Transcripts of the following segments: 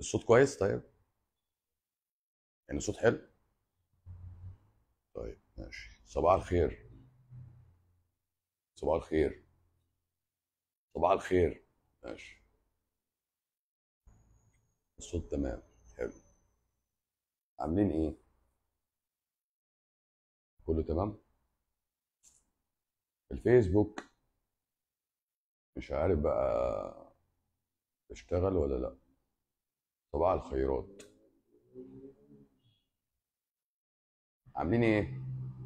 الصوت كويس طيب يعني الصوت حلو طيب ماشي صباح الخير صباح الخير صباح الخير ماشي الصوت تمام حلو عاملين ايه كله تمام الفيسبوك مش عارف بقى اشتغل ولا لا صباح الخيرات عاملين ايه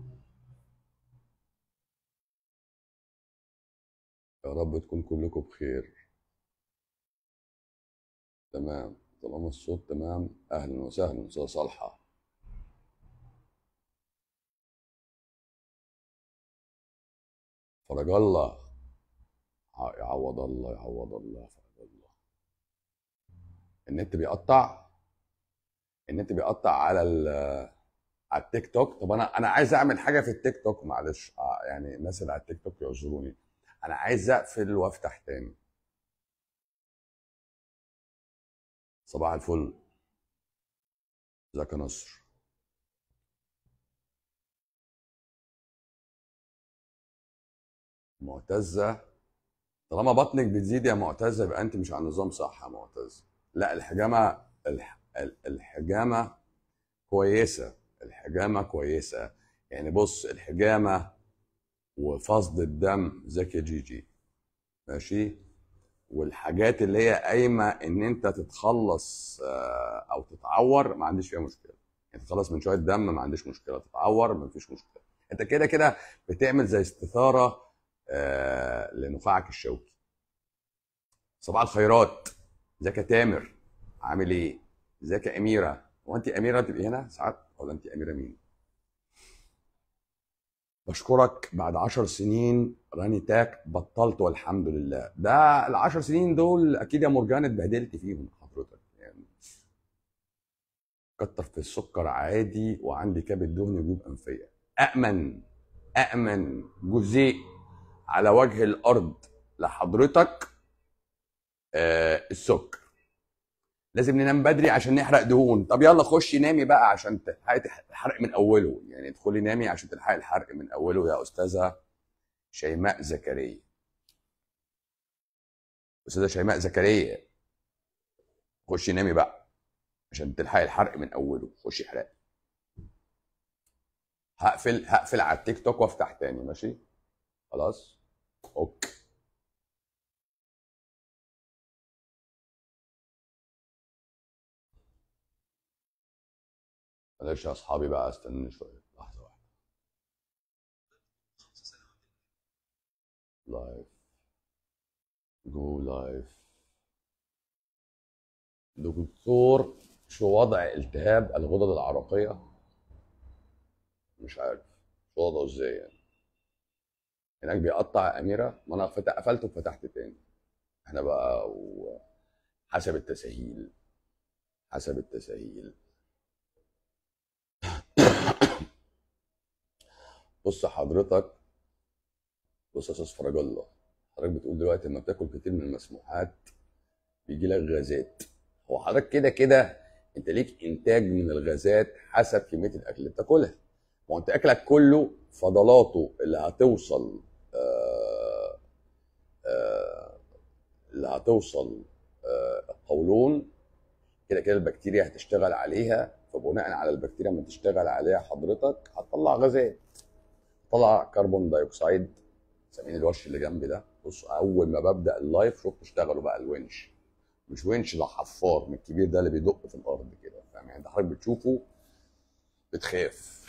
يا رب تكون كلكم بخير تمام طالما الصوت تمام اهلا وسهلا استاذ صالحه فرج الله ع- يعوض الله يعوض الله فرج الله النت بيقطع النت بيقطع على ال على التيك توك طب انا انا عايز اعمل حاجه في التيك توك معلش آه، يعني الناس اللي على التيك توك يعذروني انا عايز اقفل وافتح تاني صباح الفل ازيك يا نصر معتزه طالما بطنك بتزيد يا معتزه يبقى انت مش على النظام صح يا معتزه لا الحجامه الح... ال- الحجامه كويسه الحجامه كويسه يعني بص الحجامه وفصد الدم ازيك يا جيجي ماشي والحاجات اللي هي قايمه ان انت تتخلص آه، او تتعور ما عنديش فيها مشكله يعني تتخلص من شويه دم ما عنديش مشكله تتعور ما فيش مشكله انت كده كده بتعمل زي استثاره آه، لنخاعك الشوكي صباح الخيرات ازيك يا تامر عامل ايه ازيك يا اميره هو انت اميره تبقي هنا ساعات ولا انت اميره مين بشكرك بعد عشر سنين راني تاك بطلت والحمد لله ده العشر سنين دول اكيد يا مرجان اتبهدلت فيهم حضرتك يعني كتر في السكر عادي وعندي كبد دهني وجيوب انفيه امن امن جزيء على وجه الارض لحضرتك آه السكر لازم ننام بدري عشان نحرق دهون طب يلا خشي نامي بقى عشان تلحقي تح- الحرق من اوله يعني ادخلي نامي عشان تلحقي الحرق من اوله يا استاذه شيماء زكريا استاذه شيماء زكريا خشي نامي بقى عشان تلحقي الحرق من اوله خشي احرقي هقفل هقفل على التيك توك وافتح تاني ماشي خلاص اوكي معلش يا اصحابي بقى استنوني شويه لحظه واحده لايف جو لايف دكتور شو وضع التهاب الغدد العرقيه مش عارف شو وضعه ازاي يعني هناك بيقطع يا اميره ما انا فت- قفلته وفتحت تاني احنا بقى وحسب التسهيل حسب التسهيل بص حضرتك بص يا استاذ فرج الله حضرتك بتقول دلوقتي لما بتاكل كتير من المسموحات بيجي لك غازات هو حضرتك كده كده انت ليك انتاج من الغازات حسب كميه الاكل اللي بتاكلها ما هو انت اكلك كله فضلاته اللي هتوصل آه آه اللي هتوصل آه القولون كده كده البكتيريا هتشتغل عليها فبناء على البكتيريا لما تشتغل عليها حضرتك هتطلع غازات طلع كربون دايوكسيد سامعين الورش اللي جنبي ده بص اول ما ببدا اللايف شفت اشتغلوا بقى الونش مش ونش ده حفار من الكبير ده اللي بيدق في الارض كده فاهم يعني انت حضرتك بتشوفه بتخاف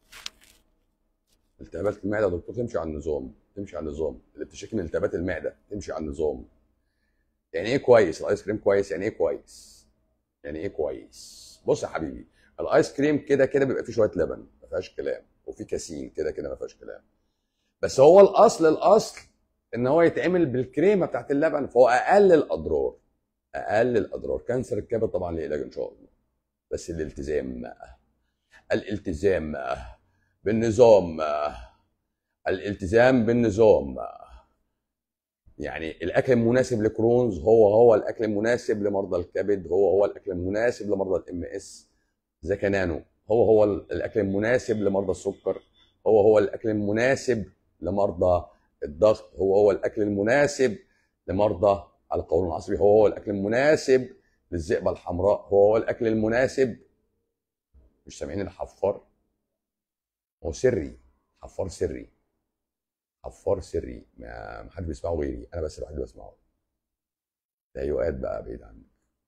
التهابات المعده يا دكتور تمشي على النظام تمشي على النظام اللي بتشتكي من التهابات المعده تمشي على النظام يعني ايه كويس الايس كريم كويس يعني ايه كويس يعني ايه كويس بص يا حبيبي الايس كريم كده كده بيبقى فيه شويه لبن ما فيهاش كلام وفي كاسين كده كده ما فيهاش كلام بس هو الاصل الاصل ان هو يتعمل بالكريمه بتاعت اللبن فهو اقل الاضرار اقل الاضرار كانسر الكبد طبعا ليه علاج ان شاء الله بس الالتزام الالتزام بالنظام الالتزام بالنظام يعني الاكل المناسب لكرونز هو هو الاكل المناسب لمرضى الكبد هو هو الاكل المناسب لمرضى الام اس زكنانو هو هو الاكل المناسب لمرضى السكر هو هو الاكل المناسب لمرضى الضغط هو هو الاكل المناسب لمرضى القولون العصبي هو هو الاكل المناسب للذئبه الحمراء هو هو الاكل المناسب مش سامعين الحفار هو سري حفار سري حفار سري ما حدش بيسمعه غيري انا بس الوحيد اللي بسمعه تهيؤات بقى بعيد عنك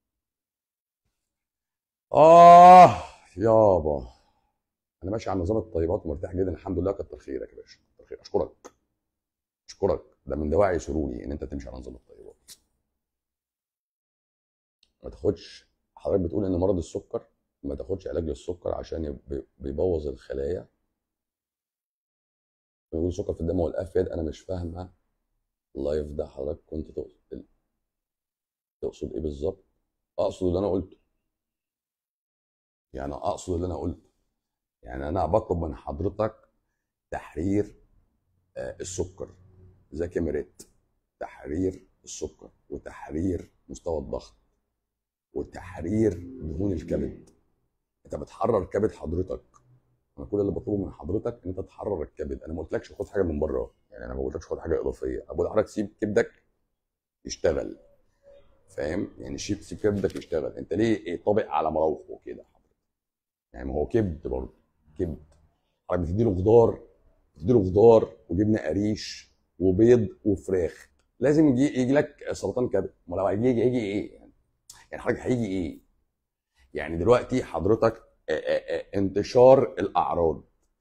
اه يابا انا ماشي على نظام الطيبات ومرتاح جدا الحمد لله كتر خيرك يا باشا كتر خيرك اشكرك اشكرك ده من دواعي سروري ان انت تمشي على نظام الطيبات ما تاخدش حضرتك بتقول ان مرض السكر ما تاخدش علاج للسكر عشان بيبوظ الخلايا بيقول سكر في الدم والافيد انا مش فاهمه اللايف ده حضرتك كنت تقصد تقصد ايه بالظبط اقصد اللي انا قلته يعني اقصد اللي انا قلته يعني انا بطلب من حضرتك تحرير آه، السكر زي كاميرات تحرير السكر وتحرير مستوى الضغط وتحرير دهون الكبد انت بتحرر كبد حضرتك انا كل اللي بطلبه من حضرتك ان انت تحرر الكبد انا ما قلتلكش خد حاجه من بره يعني انا ما قلتلكش خد حاجه اضافيه انا بقول لحضرتك سيب كبدك يشتغل فاهم يعني سيب سيب كبدك يشتغل انت ليه ايه طابق على مراوحه كده حضرتك يعني ما هو كبد برضه كبد حضرتك بتديله خضار بتديله خضار وجبنه قريش وبيض وفراخ لازم يجي يجي لك سرطان كبد ما لو هيجي هيجي ايه يعني يعني حضرتك هيجي ايه يعني دلوقتي حضرتك انتشار الاعراض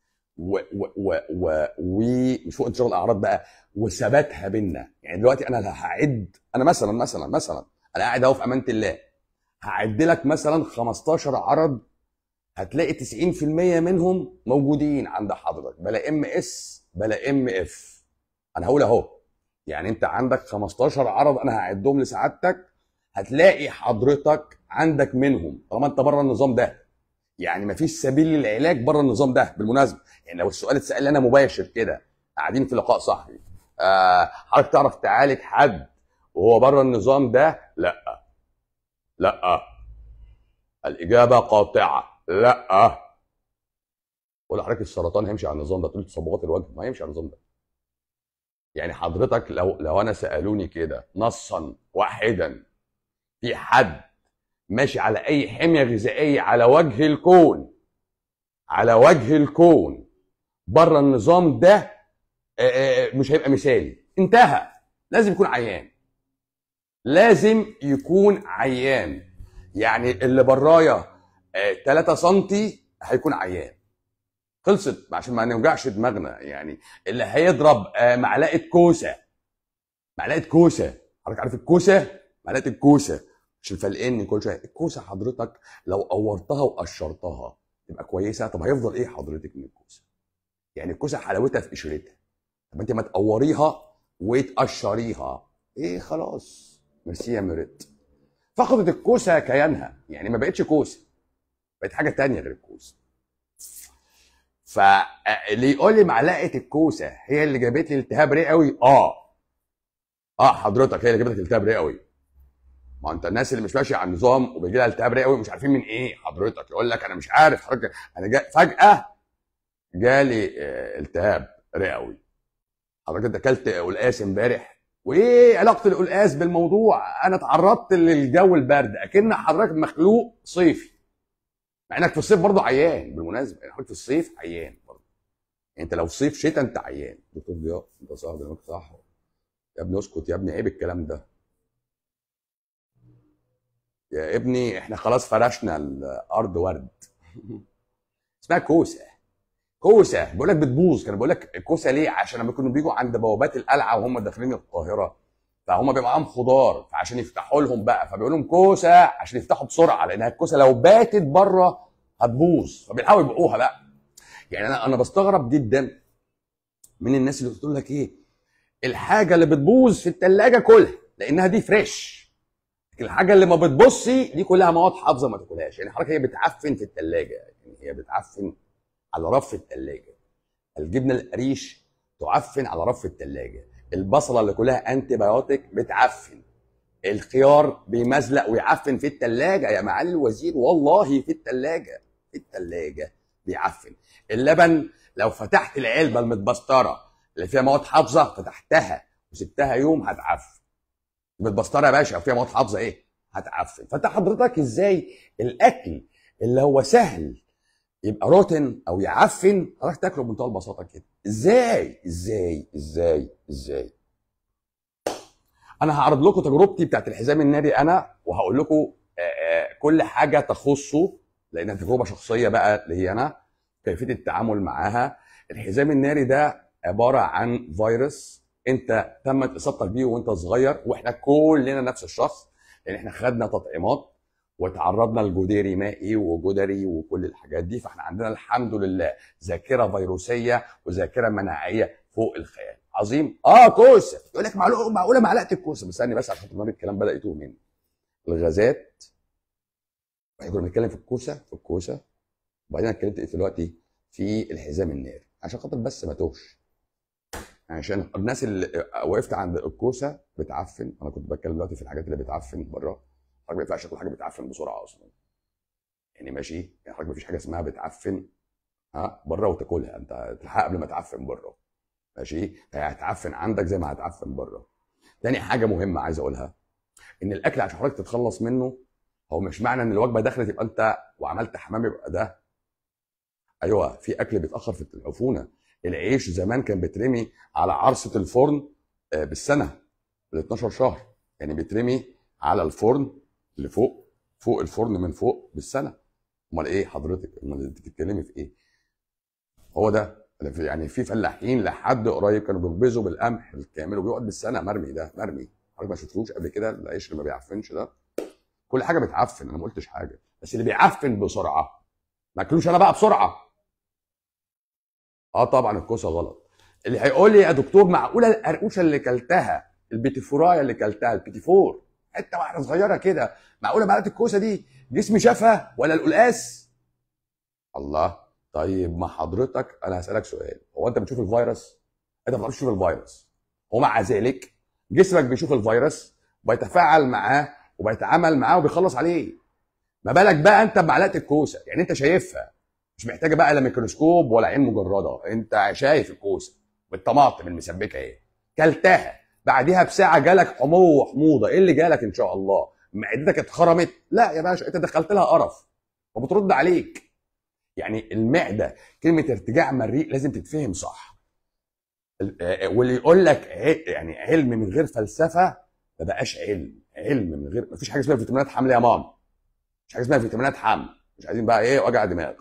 ومش فوق انتشار الاعراض بقى وثباتها بينا يعني دلوقتي انا هعد انا مثلا مثلا مثلا انا قاعد اهو في امان الله هعد لك مثلا 15 عرض هتلاقي 90% منهم موجودين عند حضرتك بلا ام اس بلا ام اف انا هقول اهو يعني انت عندك 15 عرض انا هعدهم لسعادتك هتلاقي حضرتك عندك منهم طالما انت بره النظام ده يعني مفيش سبيل للعلاج بره النظام ده بالمناسبه يعني لو السؤال اتسال لي انا مباشر كده قاعدين في لقاء صحفي آه حضرتك تعرف تعالج حد وهو بره النظام ده لا لا الاجابه قاطعه لا ولا حضرتك السرطان هيمشي على النظام ده تقول تصبغات الوجه ما هيمشي على النظام ده يعني حضرتك لو لو انا سالوني كده نصا واحدا في حد ماشي على اي حميه غذائيه على وجه الكون على وجه الكون بره النظام ده مش هيبقى مثالي انتهى لازم يكون عيان لازم يكون عيان يعني اللي برايا 3 سم هيكون عيان خلصت عشان ما نوجعش دماغنا يعني اللي هيضرب معلقه كوسه معلقه كوسه حضرتك عارف الكوسه معلقه الكوسه مش الفلقين كل شويه الكوسه حضرتك لو قورتها وقشرتها تبقى كويسه طب هيفضل ايه حضرتك من الكوسه يعني الكوسه حلاوتها في قشرتها طب انت ما تقوريها وتقشريها ايه خلاص ميرسي يا مرت فقدت الكوسه كيانها يعني ما بقتش كوسه بقت حاجه تانية غير الكوسه فاللي يقول لي معلقه الكوسه هي اللي جابت لي التهاب رئوي اه اه حضرتك هي اللي جابت لك التهاب رئوي ما انت الناس اللي مش ماشيه على النظام وبيجي لها التهاب رئوي مش عارفين من ايه حضرتك يقول لك انا مش عارف حضرتك انا جا فجاه جالي آه، التهاب رئوي حضرتك انت اكلت قلقاس امبارح وايه علاقه القلقاس بالموضوع انا اتعرضت للجو البارد اكن حضرتك مخلوق صيفي مع انك في الصيف برضه عيان بالمناسبه يعني حضرتك في الصيف عيان برضه يعني انت لو صيف شتاء انت عيان دكتور ضياء انت صاحب صح يا ابني اسكت يا ابني عيب الكلام ده يا ابني احنا خلاص فرشنا الارض ورد اسمها كوسه كوسه بقول لك بتبوظ كان بقول لك الكوسه ليه عشان لما كانوا بيجوا عند بوابات القلعه وهم داخلين القاهره فهم بيبقى معاهم خضار فعشان يفتحوا لهم بقى فبيقول لهم كوسه عشان يفتحوا بسرعه لانها الكوسه لو باتت بره هتبوظ فبيحاولوا يبيعوها بقى يعني انا انا بستغرب جدا من الناس اللي بتقول لك ايه الحاجه اللي بتبوظ في الثلاجه كلها لانها دي فريش الحاجه اللي ما بتبصي دي كلها مواد حافظه ما تاكلهاش يعني حضرتك هي بتعفن في الثلاجه يعني هي بتعفن على رف الثلاجه الجبنه القريش تعفن على رف الثلاجه البصله اللي كلها انتي بايوتيك بتعفن الخيار بيمزلق ويعفن في التلاجة يا معالي الوزير والله في التلاجة في التلاجة بيعفن اللبن لو فتحت العلبة المتبسترة اللي فيها مواد حافظة فتحتها وسبتها يوم هتعفن متبسترة يا باشا فيها مواد حافظة ايه هتعفن فانت حضرتك ازاي الاكل اللي هو سهل يبقى روتن او يعفن حضرتك تاكله بمنتهى البساطه كده ازاي ازاي ازاي ازاي انا هعرض لكم تجربتي بتاعت الحزام الناري انا وهقول لكم آه، آه، كل حاجه تخصه لانها تجربه شخصيه بقى لي انا كيفيه التعامل معاها الحزام الناري ده عباره عن فيروس انت تمت اصابتك بيه وانت صغير واحنا كلنا نفس الشخص لان احنا خدنا تطعيمات وتعرضنا لجدري مائي وجدري وكل الحاجات دي فاحنا عندنا الحمد لله ذاكره فيروسيه وذاكره مناعيه فوق الخيال عظيم اه كوسه يقول لك معلومه معقوله معلقه الكوسه بس استني بس عشان تمام الكلام بدا يتوه مني الغازات احنا كنا بنتكلم في الكوسه في الكوسه وبعدين أنا اتكلمت دلوقتي في الحزام الناري عشان خاطر بس ما توهش عشان الناس اللي وقفت عند الكوسه بتعفن انا كنت بتكلم دلوقتي في الحاجات اللي بتعفن بره حضرتك ما ينفعش تاكل حاجه بتعفن بسرعه اصلا يعني ماشي يعني حضرتك ما فيش حاجه اسمها بتعفن ها بره وتاكلها انت تلحقها قبل ما تعفن بره ماشي هي هتعفن عندك زي ما هتعفن بره تاني حاجه مهمه عايز اقولها ان الاكل عشان حضرتك تتخلص منه هو مش معنى ان الوجبه دخلت يبقى انت وعملت حمام يبقى ده ايوه في اكل بيتاخر في العفونه العيش زمان كان بيترمي على عرصه الفرن آه، بالسنه بال 12 شهر يعني بيترمي على الفرن اللي فوق فوق الفرن من فوق بالسنه امال ايه حضرتك امال انت بتتكلمي في ايه هو ده يعني في فلاحين لحد قريب كانوا بيخبزوا بالقمح الكامل وبيقعد بالسنه مرمي ده مرمي حضرتك ما شفتوش قبل كده العيش اللي ما بيعفنش ده كل حاجه بتعفن انا ما قلتش حاجه بس اللي بيعفن بسرعه ما اكلوش انا بقى بسرعه اه طبعا الكوسه غلط اللي هيقول لي يا دكتور معقوله القرقوشه اللي كلتها البيتيفورايه اللي كلتها البيتيفور حته واحده صغيره كده معقوله معلقه الكوسه دي جسمي شافها ولا القلقاس الله طيب ما حضرتك انا هسالك سؤال هو انت بتشوف الفيروس انت ما بتعرفش تشوف الفيروس ومع ذلك جسمك بيشوف الفيروس ويتفاعل معاه وبيتعامل معاه وبيخلص عليه ما بالك بقى انت بمعلقه الكوسه يعني انت شايفها مش محتاجه بقى لا ميكروسكوب ولا عين مجرده انت شايف الكوسه بالطماطم المسبكه ايه كلتها بعديها بساعه جالك حمو وحموضه ايه اللي جالك ان شاء الله معدتك اتخرمت لا يا باشا انت دخلت لها قرف وبترد عليك يعني المعده كلمه ارتجاع مريء لازم تتفهم صح ال- آه، واللي يقول لك ع- يعني علم من غير فلسفه ما بقاش علم علم من غير ما فيش حاجه اسمها فيتامينات حمل يا ماما مش حاجه اسمها فيتامينات حمل مش عايزين بقى ايه وجع دماغ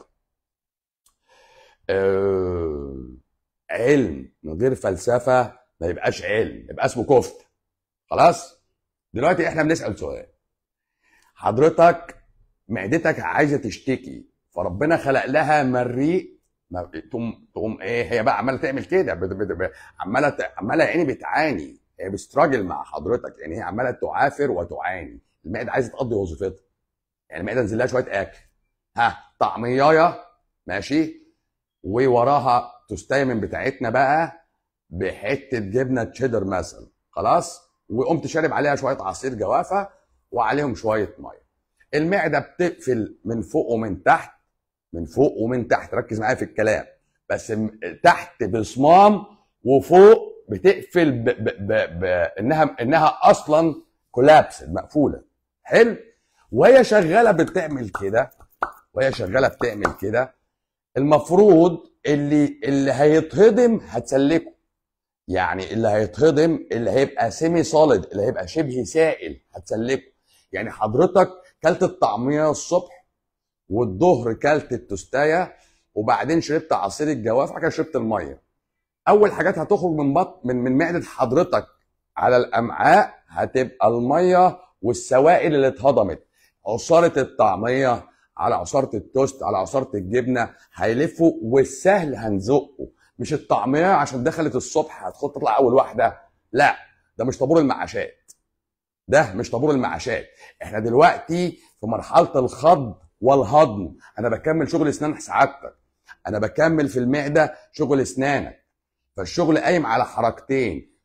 آه، علم من غير فلسفه ما يبقاش علم يبقى اسمه كفت خلاص دلوقتي احنا بنسال سؤال حضرتك معدتك عايزه تشتكي فربنا خلق لها مريء ما- تقوم تقوم ايه هي بقى عماله تعمل كده بت- بت- بت- عماله ت- عماله يا عيني بتعاني هي بتستراجل مع حضرتك يعني هي عماله تعافر وتعاني المعده عايزه تقضي وظيفتها يعني المعده نزل لها شويه اكل ها طعميايه ماشي ووراها تستيمن بتاعتنا بقى بحته جبنه تشيدر مثلا خلاص وقمت شارب عليها شويه عصير جوافه وعليهم شويه ميه المعده بتقفل من فوق ومن تحت من فوق ومن تحت ركز معايا في الكلام بس م- تحت بصمام وفوق بتقفل ب ب ب ب انها انها اصلا كولابس مقفوله حلو وهي شغاله بتعمل كده وهي شغاله بتعمل كده المفروض اللي اللي هيتهضم هتسلكه يعني اللي هيتهضم اللي هيبقى سيمي سوليد اللي هيبقى شبه سائل هتسلكه يعني حضرتك كلت الطعميه الصبح والظهر كلت التوستايه وبعدين شربت عصير الجواف بعد كده شربت الميه اول حاجات هتخرج من بط من من معده حضرتك على الامعاء هتبقى الميه والسوائل اللي اتهضمت عصاره الطعميه على عصاره التوست على عصاره الجبنه هيلفوا والسهل هنزقه مش الطعميه عشان دخلت الصبح هتدخل تطلع اول واحده لا ده مش طابور المعاشات ده مش طابور المعاشات احنا دلوقتي في مرحله الخض والهضم انا بكمل شغل اسنان سعادتك انا بكمل في المعده شغل اسنانك فالشغل قايم على حركتين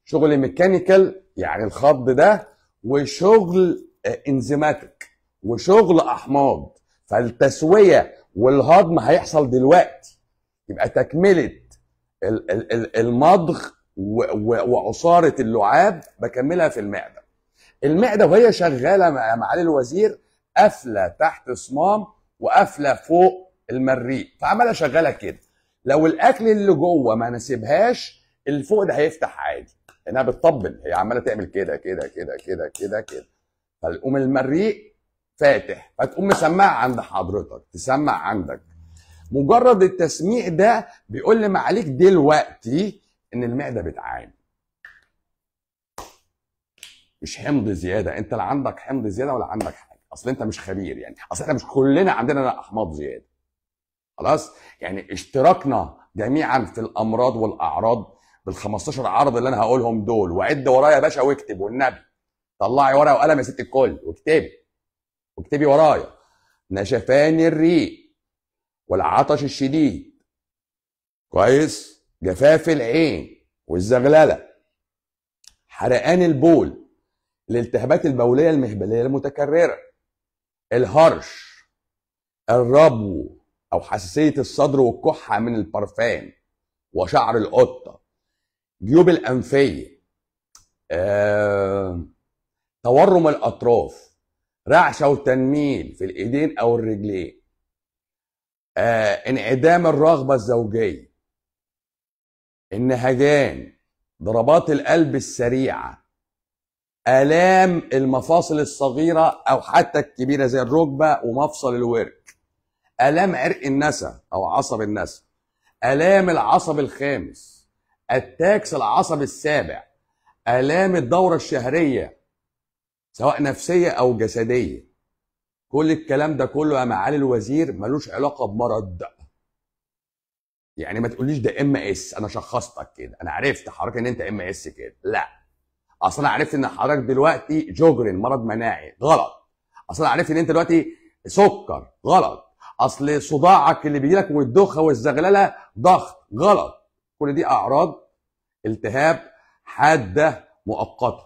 شغل ميكانيكال يعني الخض ده وشغل آه، انزيماتيك وشغل احماض فالتسويه والهضم هيحصل دلوقتي يبقى تكمله ال- ال- ال- المضغ و- و- وعصاره اللعاب بكملها في المعده المعده وهي شغاله مع معالي الوزير قافله تحت صمام وقافله فوق المريء فعماله شغاله كده لو الاكل اللي جوه ما نسيبهاش اللي فوق ده هيفتح عادي لانها بتطبل هي عماله تعمل كده كده كده كده كده كده فيقوم المريء فاتح فتقوم مسمعه عند حضرتك تسمع عندك مجرد التسميع ده بيقول لي معاليك دلوقتي ان المعده بتعاني مش حمض زياده انت لا عندك حمض زياده ولا عندك حاجه اصل انت مش خبير يعني اصل احنا مش كلنا عندنا احماض زياده خلاص يعني اشتراكنا جميعا في الامراض والاعراض بال 15 عرض اللي انا هقولهم دول وعد ورايا يا باشا واكتب والنبي طلعي ورقه وقلم يا ست الكل واكتبي واكتبي ورايا نشفان الريق والعطش الشديد كويس جفاف العين والزغلله حرقان البول الالتهابات البوليه المهبليه المتكرره الهرش الربو او حساسيه الصدر والكحه من البرفان وشعر القطه جيوب الانفيه آه، تورم الاطراف رعشه وتنميل في الايدين او الرجلين آه، انعدام الرغبه الزوجيه النهجان ضربات القلب السريعه الام المفاصل الصغيره او حتى الكبيره زي الركبه ومفصل الورك الام عرق النسا او عصب النسا الام العصب الخامس التاكس العصب السابع الام الدوره الشهريه سواء نفسيه او جسديه كل الكلام ده كله يا معالي الوزير ملوش علاقه بمرض يعني ما تقوليش ده ام اس انا شخصتك كده انا عرفت حضرتك ان انت ام اس كده لا اصل انا عرفت ان حضرتك دلوقتي جوجرين مرض مناعي غلط اصل انا عرفت ان انت دلوقتي سكر غلط اصل صداعك اللي بيجيلك والدوخه والزغلله ضغط غلط كل دي اعراض التهاب حاده مؤقته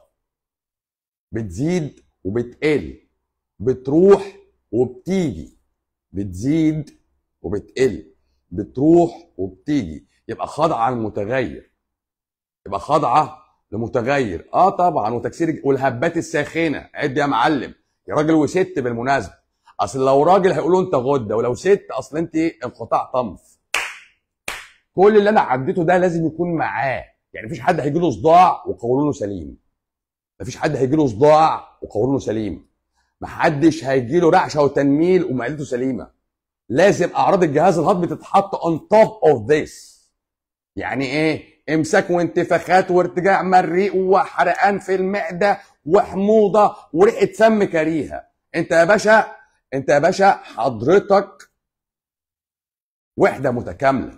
بتزيد وبتقل بتروح وبتيجي بتزيد وبتقل بتروح وبتيجي يبقى خاضعه للمتغير يبقى خاضعه لمتغير اه طبعا وتكسير والهبات الساخنه عد يا معلم يا راجل وست بالمناسبه اصل لو راجل هيقولوا انت غده ولو ست اصل انت انقطاع طمث كل اللي انا عديته ده لازم يكون معاه يعني مفيش حد هيجي له صداع وقولونه سليم مفيش حد هيجي له صداع وقولونه سليم محدش هيجي له رعشه وتنميل ومعدته سليمه لازم اعراض الجهاز الهضمي تتحط on top of this يعني ايه امساك وانتفاخات وارتجاع مريء وحرقان في المعده وحموضه وريحه فم كريهه انت يا باشا انت يا باشا حضرتك وحده متكامله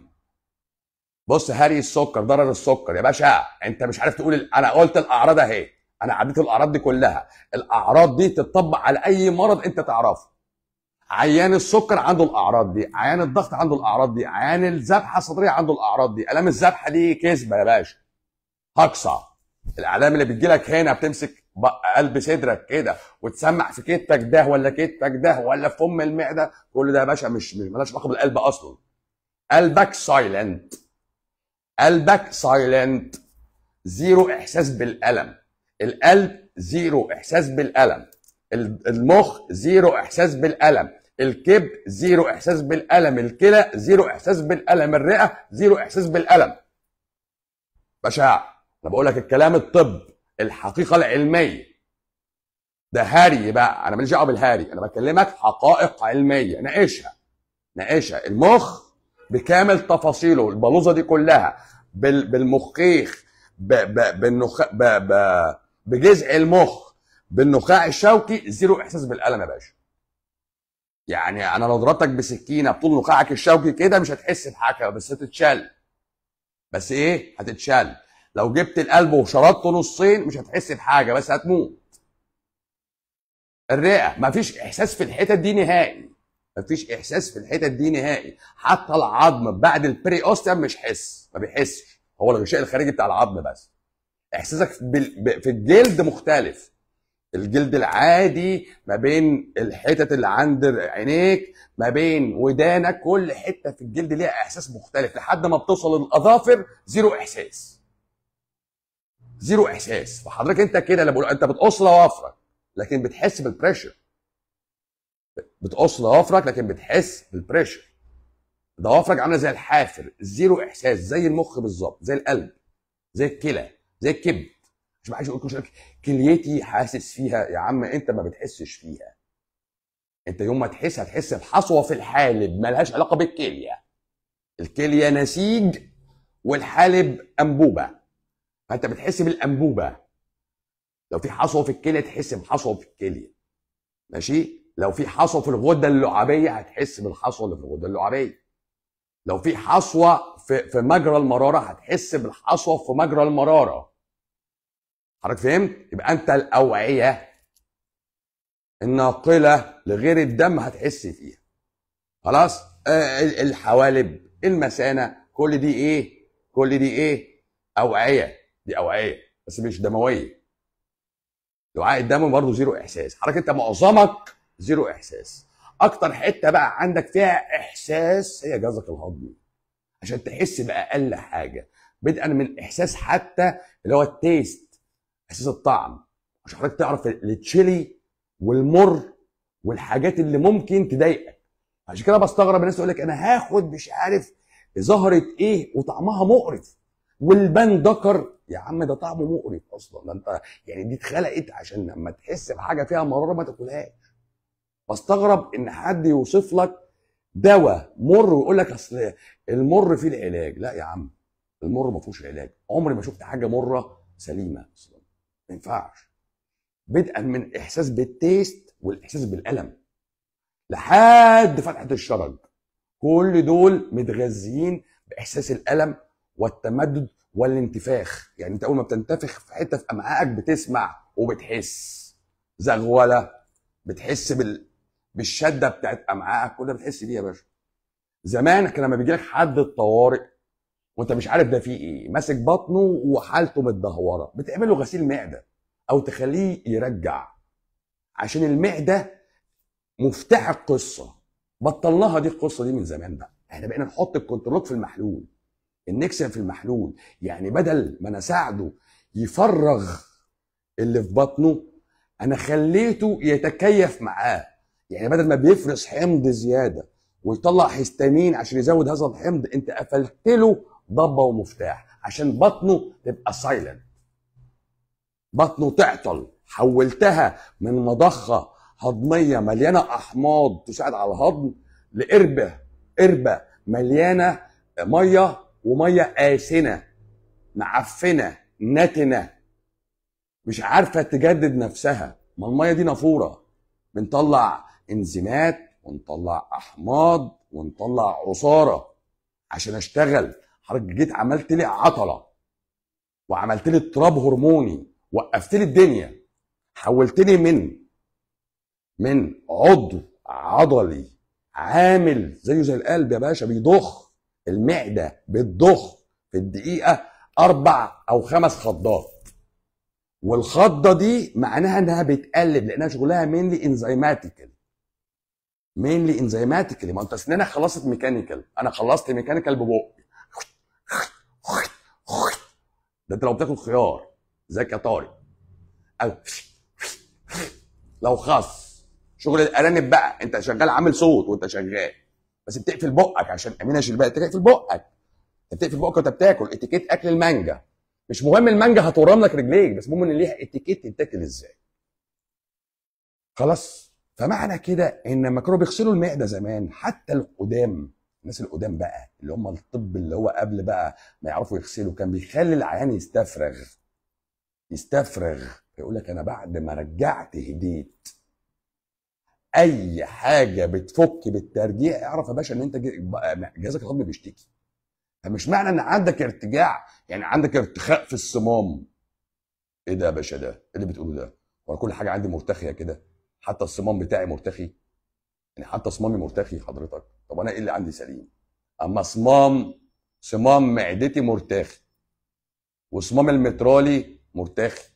بص هري السكر ضرر السكر يا باشا انت مش عارف تقول ال- انا قلت الاعراض اهي انا عديت الاعراض دي كلها الاعراض دي تطبق على اي مرض انت تعرفه عيان السكر عنده الاعراض دي عيان الضغط عنده الاعراض دي عيان الذبحه الصدريه عنده الاعراض دي الام الذبحه دي كذبه يا باشا هقصع الاعلام اللي بتجيلك هنا بتمسك ب- قلب صدرك كده وتسمع في كتفك ده ولا كتفك ده ولا في فم المعده كل ده يا باشا مش مش مالهاش علاقه بالقلب اصلا قلبك سايلنت قلبك سايلنت زيرو احساس بالالم القلب زيرو احساس بالالم ال- المخ زيرو احساس بالالم الكبد زيرو احساس بالالم الكلى زيرو احساس بالالم الرئه زيرو احساس بالالم باشا انا بقول لك الكلام الطب الحقيقه العلميه ده هاري بقى انا ماليش دعوه بالهاري انا بكلمك حقائق علميه ناقشها ناقشها المخ بكامل تفاصيله البلوزه دي كلها بال- بالمخيخ ب... ب... بالنخ... ب... ب... بجذع المخ بالنخاع الشوكي زيرو احساس بالالم يا باشا يعني انا لو ضربتك بسكينه بطول نخاعك الشوكي كده مش هتحس بحاجه بس هتتشل بس ايه هتتشل لو جبت القلب وشرطته نصين مش هتحس بحاجه بس هتموت الرئه مفيش احساس في الحتت دي نهائي مفيش احساس في الحتت دي نهائي حتى العظم بعد البري اوستيوم مش حس ما بيحسش هو الغشاء الخارجي بتاع العظم بس احساسك بال- ب- في الجلد مختلف الجلد العادي ما بين الحتت اللي عند عينيك ما بين ودانك كل حته في الجلد ليها احساس مختلف لحد ما بتوصل للاظافر زيرو احساس زيرو احساس فحضرتك انت كده اللي بقول انت بتقص ضوافرك لكن بتحس بالبريشر بتقص ضوافرك لكن بتحس بالبريشر ضوافرك عامله زي الحافر زيرو احساس زي المخ بالظبط زي القلب زي الكلى زي الكبد مش عايز اقول لك كليتي حاسس فيها يا عم انت ما بتحسش فيها انت يوم ما تحس هتحس بحصوه في الحالب ملهاش علاقه بالكليه الكليه نسيج والحالب انبوبه فانت بتحس بالانبوبه لو في حصوه في الكليه تحس بحصوه في الكليه ماشي لو في حصوه في الغده اللعابيه هتحس بالحصوه اللي في الغده اللعابيه لو في حصوه في في مجرى المراره هتحس بالحصوه في مجرى المراره حضرتك فهمت يبقى انت الاوعيه الناقله لغير الدم هتحس فيها خلاص آه ال- الحوالب المثانه كل دي ايه كل دي ايه اوعيه دي اوعيه بس مش دمويه دعاء الدم برضه زيرو احساس حضرتك انت معظمك زيرو احساس اكتر حته بقى عندك فيها احساس هي جهازك الهضمي عشان تحس باقل حاجه بدءا من احساس حتى اللي هو التيست احساس الطعم عشان حضرتك تعرف التشيلي والمر والحاجات اللي ممكن تضايقك عشان كده بستغرب الناس تقول لك انا هاخد مش عارف زهره ايه وطعمها مقرف والبان دكر يا عم ده طعمه مقرف اصلا ده انت يعني دي اتخلقت عشان لما تحس بحاجه فيها مراره ما تاكلهاش بستغرب ان حد يوصف لك دواء مر ويقول لك اصل المر فيه العلاج لا يا عم المر ما فيهوش علاج عمري ما شفت حاجه مره سليمه اصلا ما ينفعش بدءا من احساس بالتيست والاحساس بالالم لحد فتحه الشرج كل دول متغذيين باحساس الالم والتمدد والانتفاخ يعني انت اول ما بتنتفخ في حته في امعائك بتسمع وبتحس زغوله بتحس بال... بالشده بتاعت امعائك كل ده بتحس بيه يا باشا زمان كان لما بيجي لك حد الطوارئ وانت مش عارف ده فيه ايه ماسك بطنه وحالته متدهوره بتعمل له غسيل معده او تخليه يرجع عشان المعده مفتاح القصه بطلناها دي القصه دي من زمان بقى احنا بقينا نحط الكنترول في المحلول النكسن في المحلول يعني بدل ما انا اساعده يفرغ اللي في بطنه انا خليته يتكيف معاه يعني بدل ما بيفرز حمض زياده ويطلع هيستامين عشان يزود هذا الحمض انت قفلت له ضبه ومفتاح عشان بطنه تبقى سايلنت بطنه تعطل حولتها من مضخه هضميه مليانه احماض تساعد على الهضم لقربه قربه مليانه ميه وميه آسنه معفنه نتنه مش عارفه تجدد نفسها ما الميه دي نافوره بنطلع انزيمات ونطلع احماض ونطلع عصاره عشان اشتغل حضرتك جيت عملت لي عطله وعملت لي اضطراب هرموني وقفت لي الدنيا حولتني من من عضو عضلي عامل زيه زي القلب يا باشا بيضخ المعده بتضخ في الدقيقه اربع او خمس خضات والخضه دي معناها انها بتقلب لانها شغلها مينلي انزيماتيكال مينلي انزيماتيكالي ما انت اسنانك خلصت ميكانيكال انا خلصت ميكانيكال ببقي ده انت لو بتاكل خيار زيك يا طارق او لو خص شغل الارانب بقى انت شغال عامل صوت وانت شغال بس بتقفل بقك عشان امينه شلباء تقفل بقك انت بتقفل بقك وانت بتاكل اتيكيت اكل المانجا مش مهم المانجا هتورم لك رجليك بس المهم ان ليها اتيكيت تتاكل ازاي خلاص فمعنى كده ان لما كانوا بيغسلوا المعده زمان حتى القدام الناس القدام بقى اللي هم الطب اللي هو قبل بقى ما يعرفوا يغسلوا كان بيخلي العيان يستفرغ يستفرغ يقول لك انا بعد ما رجعت هديت اي حاجه بتفك بالترجيع اعرف يا باشا ان انت جهازك الهضمي بيشتكي فمش معنى ان عندك ارتجاع يعني عندك ارتخاء في الصمام ايه ده يا باشا ده ايه اللي بتقوله ده وانا كل حاجه عندي مرتخيه كده حتى الصمام بتاعي مرتخي يعني حتى صمامي مرتخي حضرتك طب انا ايه اللي عندي سليم اما صمام صمام معدتي مرتخي وصمام المترالي مرتخي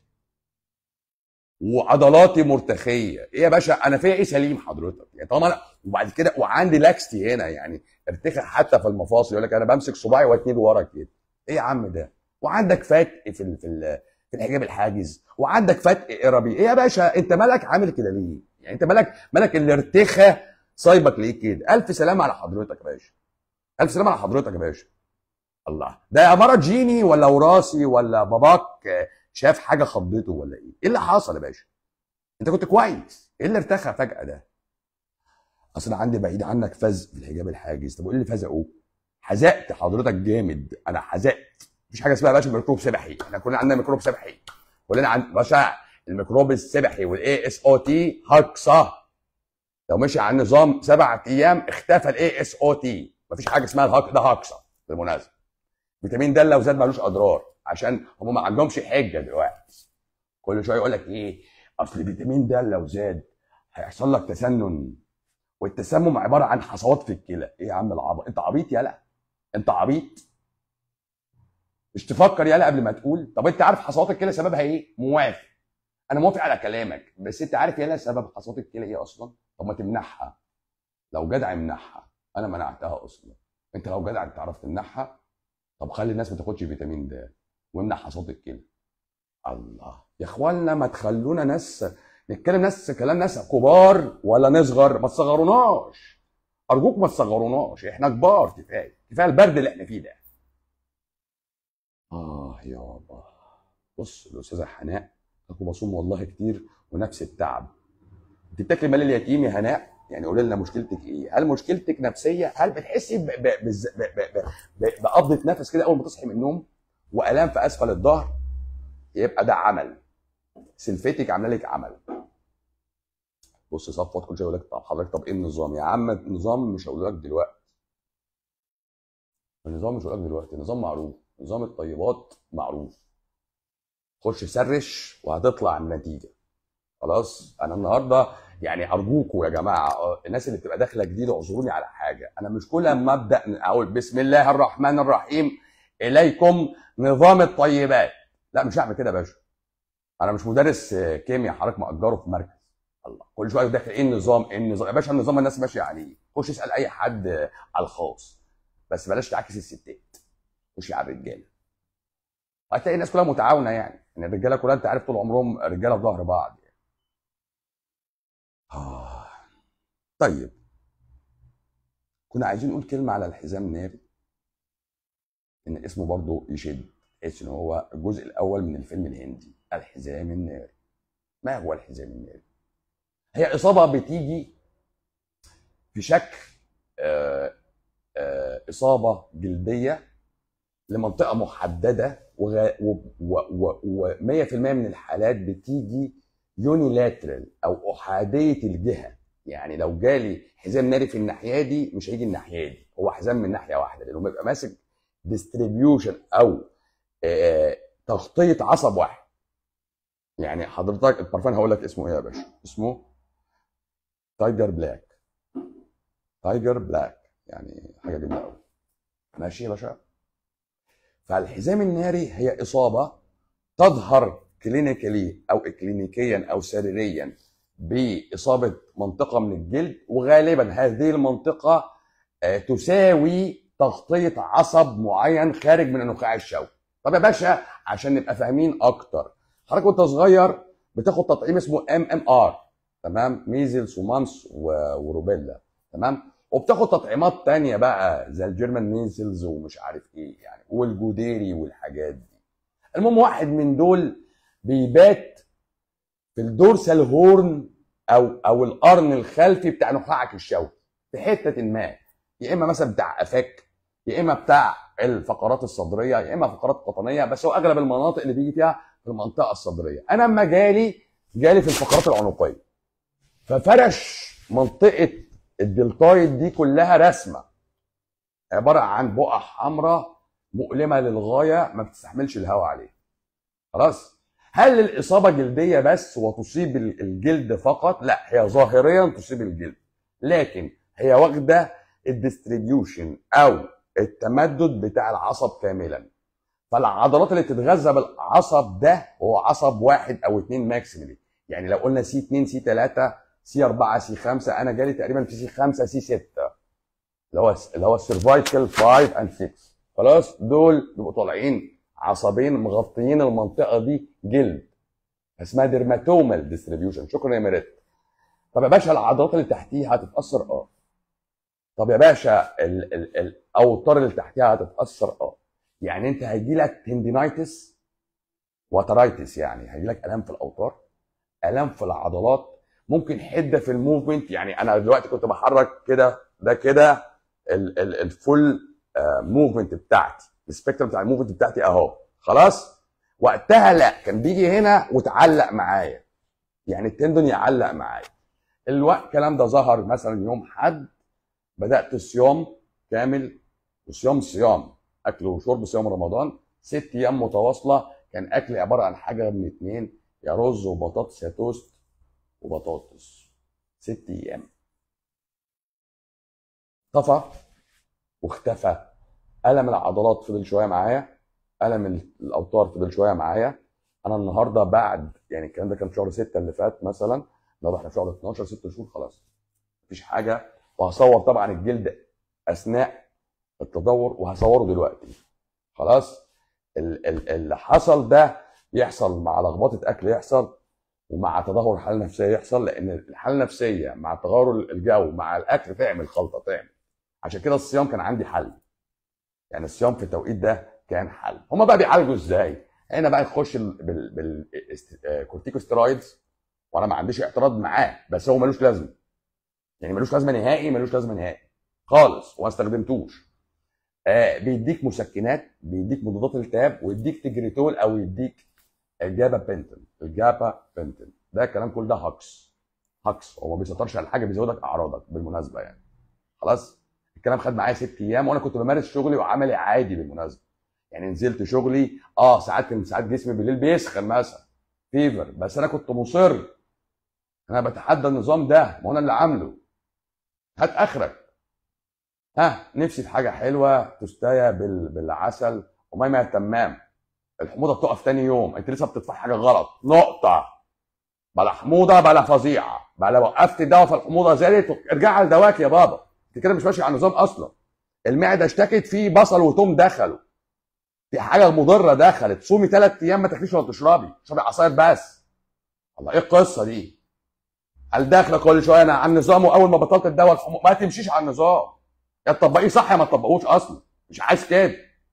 وعضلاتي مرتخيه ايه يا باشا انا فيها ايه سليم حضرتك يعني طالما انا وبعد كده وعندي لاكستي هنا يعني ارتخاء حتى في المفاصل يقول لك انا بمسك صباعي واتنين ورا كده ايه يا عم ده وعندك فتق في ال في ال في الحجاب الحاجز وعندك فتق اربي ايه يا باشا انت مالك عامل كده ليه يعني انت مالك مالك الارتخاء صايبك ليه كده الف سلامه على حضرتك يا باشا الف سلامه على حضرتك يا باشا الله ده مرض جيني ولا وراثي ولا باباك شاف حاجه خضته ولا ايه؟ ايه اللي حصل يا باشا؟ انت كنت كويس، ايه اللي ارتخى فجاه ده؟ اصل انا عندي بعيد عنك فزق في الحجاب الحاجز، طب ايه اللي فزقه؟ حزقت حضرتك جامد، انا حزقت، مفيش حاجه اسمها يا باشا ميكروب سبحي، احنا كلنا عندنا ميكروب سبحي، كلنا عند باشا الميكروب السبحي والاي اس او تي هكصه لو مشي على النظام سبع ايام اختفى الاي اس او تي، مفيش حاجه اسمها الهك ده هكصه بالمناسبه. فيتامين د لو زاد ملوش اضرار عشان هم ما عندهمش حجه دلوقتي كل شويه يقول لك ايه اصل فيتامين د لو زاد هيحصل لك تسنن والتسمم عباره عن حصوات في الكلى ايه يا عم العبط انت عبيط يالا انت عبيط مش تفكر يالا قبل ما تقول طب انت عارف حصوات الكلى سببها ايه موافق انا موافق على كلامك بس انت عارف يالا سبب حصوات الكلى ايه اصلا طب ما تمنعها لو جدع امنعها انا منعتها اصلا انت لو جدع تعرف تمنعها طب خلي الناس ما تاخدش فيتامين د وامنع حصاد الكلى الله يا اخوانا ما تخلونا ناس نتكلم ناس كلام ناس كبار ولا نصغر ما تصغروناش ارجوك ما تصغروناش احنا كبار كفايه كفايه البرد اللي احنا فيه ده اه يابا بص الاستاذه حناء اكو بصوم والله كتير ونفس التعب انت بتاكلي مال اليتيم يا هناء يعني قولي لنا مشكلتك ايه؟ هل مشكلتك نفسيه؟ هل بتحسي ب- ب- بز- ب- ب- ب- بقبضه نفس كده اول ما تصحي من النوم؟ والام في اسفل الظهر؟ يبقى ده عمل. سلفتك عامله لك عمل. بص صفوت كل شويه يقول لك طب حضرتك طب ايه النظام؟ يا عم النظام مش هقول لك دلوقتي. النظام مش هقول لك دلوقتي، النظام معروف، نظام الطيبات معروف. خش سرش وهتطلع النتيجه. خلاص؟ انا النهارده يعني ارجوكم يا جماعه آه، الناس اللي بتبقى داخله جديده اعذروني على حاجه انا مش كل ما ابدا اقول بسم الله الرحمن الرحيم اليكم نظام الطيبات لا مش هعمل كده يا باشا انا مش مدرس آه، كيمياء حضرتك مأجره في مركز الله كل شويه داخل ايه النظام ايه النظام يا باشا النظام الناس ماشيه عليه خش اسال اي حد آه، على الخاص بس بلاش تعكس الستات خش على الرجاله هتلاقي الناس كلها متعاونه يعني ان الرجاله كلها انت عارف طول عمرهم رجاله في ظهر بعض يعني. آه. طيب كنا عايزين نقول كلمة على الحزام الناري إن اسمه برضه يشد تحس إن هو الجزء الأول من الفيلم الهندي الحزام الناري ما هو الحزام الناري؟ هي إصابة بتيجي في شكل آه، آه، إصابة جلدية لمنطقة محددة و100% من الحالات بتيجي يونيلاترال أو أحادية الجهة يعني لو جالي حزام ناري في الناحيه دي مش هيجي الناحيه دي هو حزام من ناحيه واحده لانه بيبقى ماسك ديستريبيوشن او آه، تغطيه عصب واحد يعني حضرتك البرفان هقول لك اسمه ايه يا باشا اسمه تايجر بلاك تايجر بلاك يعني حاجه جميله قوي ماشي يا باشا فالحزام الناري هي اصابه تظهر كلينيكالي او اكلينيكيا او سريريا باصابه منطقه من الجلد وغالبا هذه المنطقه آه، تساوي تغطيه عصب معين خارج من النخاع الشوكي. طب يا باشا عشان نبقى فاهمين اكتر حضرتك وانت صغير بتاخد تطعيم اسمه ام ام ار تمام ميزلز ومامس و- وروبيلا تمام وبتاخد تطعيمات تانية بقى زي الجيرمان ميزلز ومش عارف ايه يعني والجوديري والحاجات دي المهم واحد من دول بيبات في الدورسال هورن او او القرن الخلفي بتاع نخاعك الشوكي في حته ما يا اما مثلا بتاع قفاك يا اما بتاع الفقرات الصدريه يا اما فقرات قطنيه بس هو اغلب المناطق اللي بيجي فيها في المنطقه الصدريه انا اما جالي جالي في الفقرات العنقيه ففرش منطقه الدلتايد دي كلها رسمه عباره عن بقع حمراء مؤلمه للغايه ما بتستحملش الهواء عليها خلاص هل الاصابه جلديه بس وتصيب ال- الجلد فقط لا هي ظاهريا تصيب الجلد لكن هي واخده الديستريبيوشن او التمدد بتاع العصب كاملا فالعضلات اللي بتتغذى بالعصب ده هو عصب واحد او اثنين ماكسيملي يعني لو قلنا سي 2 سي 3 سي 4 سي 5 انا جالي تقريبا في سي 5 سي 6 اللي هو اللي هو السيرفايكال 5 اند 6 خلاص دول بيبقوا طالعين عصبين مغطيين المنطقه دي جلد اسمها ديرماتومال ديستريبيوشن شكرا يا ميريت طب يا باشا العضلات اللي تحتيها هتتاثر اه طب يا باشا ال- ال- الاوتار اللي تحتيها هتتاثر اه يعني انت هيجي لك تندينايتس وترايتس يعني هيجي لك الام في الاوتار الام في العضلات ممكن حده في الموفمنت يعني انا دلوقتي كنت بحرك كده ده كده الفول موفمنت بتاعتي السبيكترم بتاع الموفمنت بتاعتي اهو خلاص وقتها لا كان بيجي هنا وتعلق معايا يعني التندون يعلق معايا الوقت الكلام ده ظهر مثلا يوم حد بدات صيام كامل وصيام صيام اكل وشرب صيام رمضان ست ايام متواصله كان اكلي عباره عن حاجه من اتنين يا رز وبطاطس يا توست وبطاطس ست ايام طفى واختفى الم العضلات فضل شويه معايا الم الاوتار فضل شويه معايا انا النهارده بعد يعني الكلام ده كان في شهر 6 اللي فات مثلا لو احنا في شهر 12 ست شهور خلاص مفيش حاجه وهصور طبعا الجلد اثناء التدور وهصوره دلوقتي خلاص ال- ال- اللي حصل ده يحصل مع لخبطه اكل يحصل ومع تدهور الحاله النفسيه يحصل لان الحاله النفسيه مع تغير الجو مع الاكل تعمل خلطه تعمل عشان كده الصيام كان عندي حل يعني الصيام في التوقيت ده كان حل هما بقى بيعالجوا ازاي هنا بقى نخش بالكورتيكوستيرويدز وانا ما عنديش اعتراض معاه بس هو ملوش لازمه يعني ملوش لازمه نهائي ملوش لازمه نهائي خالص وما استخدمتوش آه بيديك مسكنات بيديك مضادات التهاب ويديك تجريتول او يديك الجابا بنتن الجابا بنتن ده الكلام كل ده هكس هكس هو ما بيسيطرش على حاجه بيزودك اعراضك بالمناسبه يعني خلاص الكلام خد معايا ست ايام وانا كنت بمارس شغلي وعملي عادي بالمناسبه يعني نزلت شغلي اه ساعات كان ساعات جسمي بالليل بيسخن مثلا فيفر بس انا كنت مصر انا بتحدى النظام ده ما انا اللي عامله هات اخرك ها نفسي في حاجه حلوه تستايا بال... بالعسل وميمة تمام الحموضه بتقف تاني يوم انت لسه بتدفع حاجه غلط نقطه بلا حموضه بلا فظيعه بلا وقفت الدواء فالحموضه زادت ارجع لدواك يا بابا انت كده مش ماشي على النظام اصلا المعده اشتكت في بصل وتوم دخلوا في حاجه مضره دخلت صومي ثلاث ايام ما تاكليش ولا تشربي اشربي عصاير بس الله ايه القصه دي قال داخله كل شويه انا على النظام واول ما بطلت الدواء الحموضه ما تمشيش على النظام يا تطبقيه صح يا ما تطبقوش اصلا مش عايز كده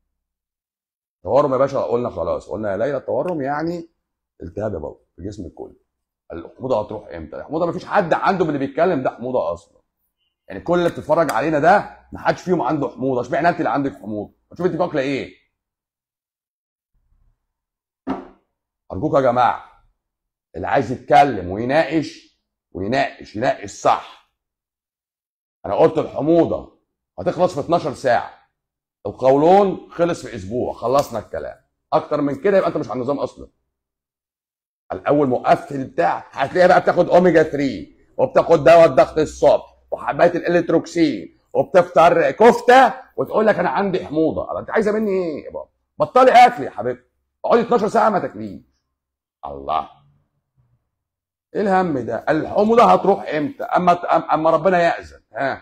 تورم يا باشا قلنا خلاص قلنا يا ليلى التورم يعني التهاب يا بابا في جسمك كله الحموضه هتروح امتى؟ الحموضه ما فيش حد عنده من اللي بيتكلم ده حموضه اصلا يعني كل اللي بتتفرج علينا ده ما حدش فيهم عنده حموضه اشمعنى انت اللي عندك حموضه؟ شوف انت واكله ايه؟ ارجوك يا جماعه اللي عايز يتكلم ويناقش ويناقش يناقش صح انا قلت الحموضه هتخلص في 12 ساعه القولون خلص في اسبوع خلصنا الكلام اكتر من كده يبقى انت مش على النظام اصلا الاول موقفت البتاع هتلاقيها بقى بتاخد اوميجا 3 وبتاخد دواء الضغط الصبح وحبايه الالكتروكسين وبتفطر كفته وتقول لك انا عندي حموضه الله انت عايزه مني ايه يا بابا بطلي اكل يا حبيبتي اقعدي 12 ساعه ما تاكليش الله ايه الهم ده الحموضه هتروح امتى اما اما ربنا ياذن ها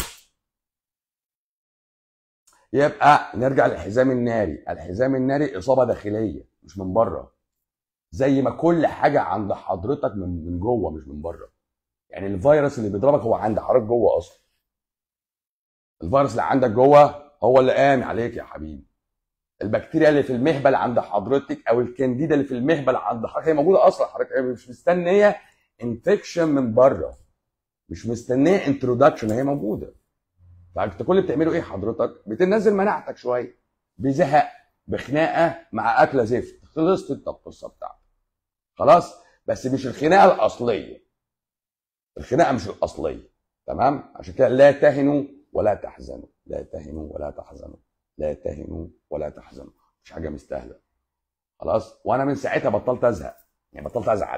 يبقى نرجع للحزام الناري الحزام الناري اصابه داخليه مش من بره زي ما كل حاجه عند حضرتك من من جوه مش من بره يعني الفيروس اللي بيضربك هو عند حضرتك جوه اصلا الفيروس اللي عندك جوه هو اللي قام عليك يا حبيبي البكتيريا اللي في المهبل عند حضرتك او الكانديدا اللي في المهبل عند حضرتك هي موجوده اصلا حضرتك هي مش مستنيه انفكشن من بره مش مستنيه انترودكشن هي موجوده فانت كل اللي بتعمله ايه حضرتك بتنزل مناعتك شويه بزهق بخناقه مع اكله زفت خلصت انت القصه بتاعتك خلاص بس مش الخناقه الاصليه الخناقه مش الاصليه تمام عشان كده لا تهنوا ولا تحزنوا لا تهنوا ولا تحزنوا لا تهنوا ولا تحزنوا مش حاجه مستاهله خلاص وانا من ساعتها بطلت ازهق يعني بطلت ازعل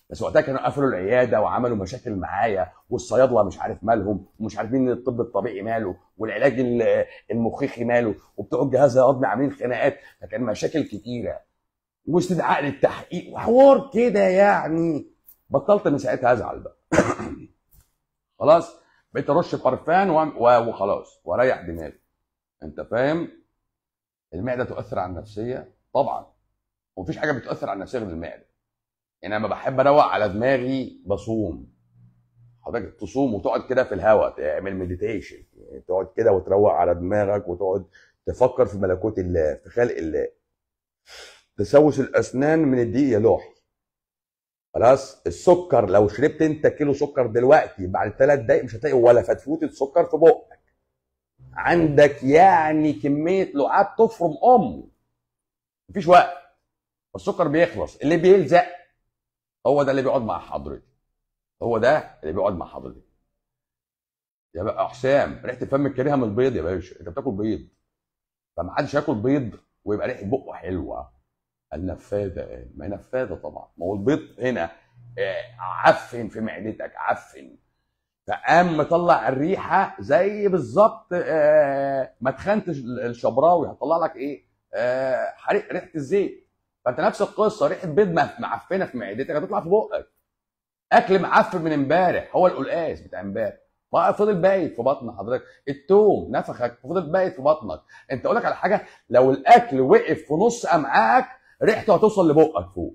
بس وقتها كانوا قفلوا العياده وعملوا مشاكل معايا والصيادله مش عارف مالهم ومش عارفين الطب الطبيعي ماله والعلاج ال- المخيخي ماله وبتوع الجهاز الهضمي عاملين خناقات فكان مشاكل كتيره واستدعاء للتحقيق وحوار كده يعني بطلت من ساعتها ازعل بقى خلاص بقيت ارش برفان و- و- وخلاص واريح دماغي انت فاهم المعده تؤثر على النفسيه طبعا ومفيش حاجه بتاثر على النفسيه غير المعده يعني انا لما بحب اروق على دماغي بصوم حضرتك تصوم وتقعد كده في الهواء تعمل مديتيشن يعني تقعد كده وتروق على دماغك وتقعد تفكر في ملكوت الله في خلق الله تسوس الاسنان من الدقيق يا لوحي خلاص السكر لو شربت انت كيلو سكر دلوقتي بعد ثلاث دقايق مش هتلاقي ولا فتفوته سكر في بقك عندك يعني كميه لعاب تفرم امه مفيش وقت السكر بيخلص اللي بيلزق هو ده اللي بيقعد مع حضرتك هو ده اللي بيقعد مع حضرتك يا بقى حسام ريحه الفم الكريهه من البيض يا باشا انت بتاكل بيض فما حدش ياكل بيض ويبقى ريحه بقه حلوه النفاذه ما هي نفاذه طبعا ما هو البيض هنا آه، عفن في معدتك عفن فقام مطلع الريحه زي بالظبط آه، ما تخنتش الشبراوي هتطلع لك ايه؟ آه، حريق ريحه الزيت فانت نفس القصه ريحه بيض مف- معفنه في معدتك هتطلع في بقك اكل معفن من امبارح هو القلقاس بتاع امبارح بقى فضل بايت في بطن حضرتك التوم نفخك فضل بايت في بطنك انت اقول لك على حاجه لو الاكل وقف في نص امعائك ريحته هتوصل لبقك فوق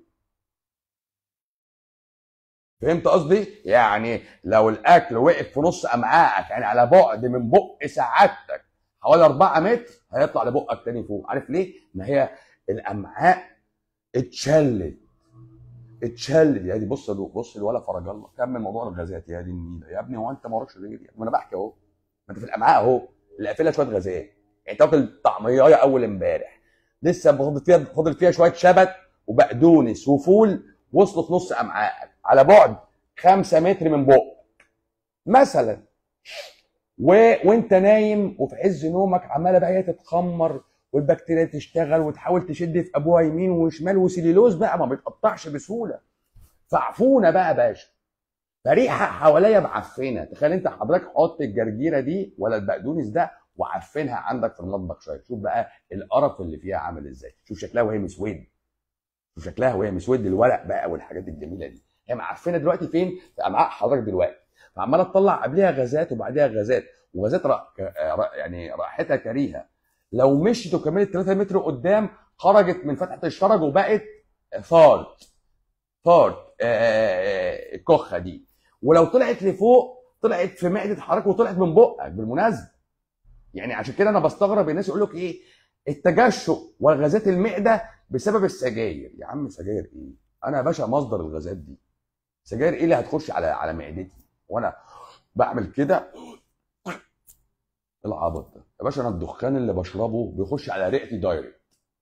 فهمت قصدي؟ يعني لو الاكل وقف في نص امعائك يعني على بعد من بق سعادتك حوالي 4 متر هيطلع لبقك تاني فوق، عارف ليه؟ ما هي الامعاء اتشلت اتشلت يا دي بص بص الولا فرج الله كمل موضوع الغازات يا دي النيله يا ابني هو انت ما وراكش غيري ما انا بحكي اهو ما انت في الامعاء اهو اللي قافلها شويه غازات يعني انت واكل طعميه اول امبارح لسه فاضل فيها فاضل فيها شويه شبت وبقدونس وفول وصلوا في نص امعائك على بعد 5 متر من بقك مثلا و... وانت نايم وفي عز نومك عماله بقى هي تتخمر والبكتيريا تشتغل وتحاول تشد في ابوها يمين وشمال وسليلوز بقى ما بيتقطعش بسهوله فعفونه بقى يا باشا فريحه حواليا معفنه تخيل انت حضرتك حط الجرجيره دي ولا البقدونس ده وعفنها عندك في المطبخ شويه شوف بقى القرف اللي فيها عامل ازاي شوف شكلها وهي مسود شوف شكلها وهي مسود الورق بقى والحاجات الجميله دي هي معفنه دلوقتي فين في امعاء حضرتك دلوقتي فعماله تطلع قبلها غازات وبعدها غازات وغازات رأ... رأ... يعني رائحتها كريهه لو مشيت وكملت 3 متر قدام خرجت من فتحه الشرج وبقت ثارد ثارد آه، الكخه دي ولو طلعت لفوق طلعت في معده حضرتك وطلعت من بقك بالمناسبه يعني عشان كده انا بستغرب الناس يقول لك ايه التجشؤ وغازات المعده بسبب السجاير يا عم سجاير ايه انا يا باشا مصدر الغازات دي سجاير ايه اللي هتخش على على معدتي وانا بعمل كده العبط ده يا باشا انا الدخان اللي بشربه بيخش على رئتي دايركت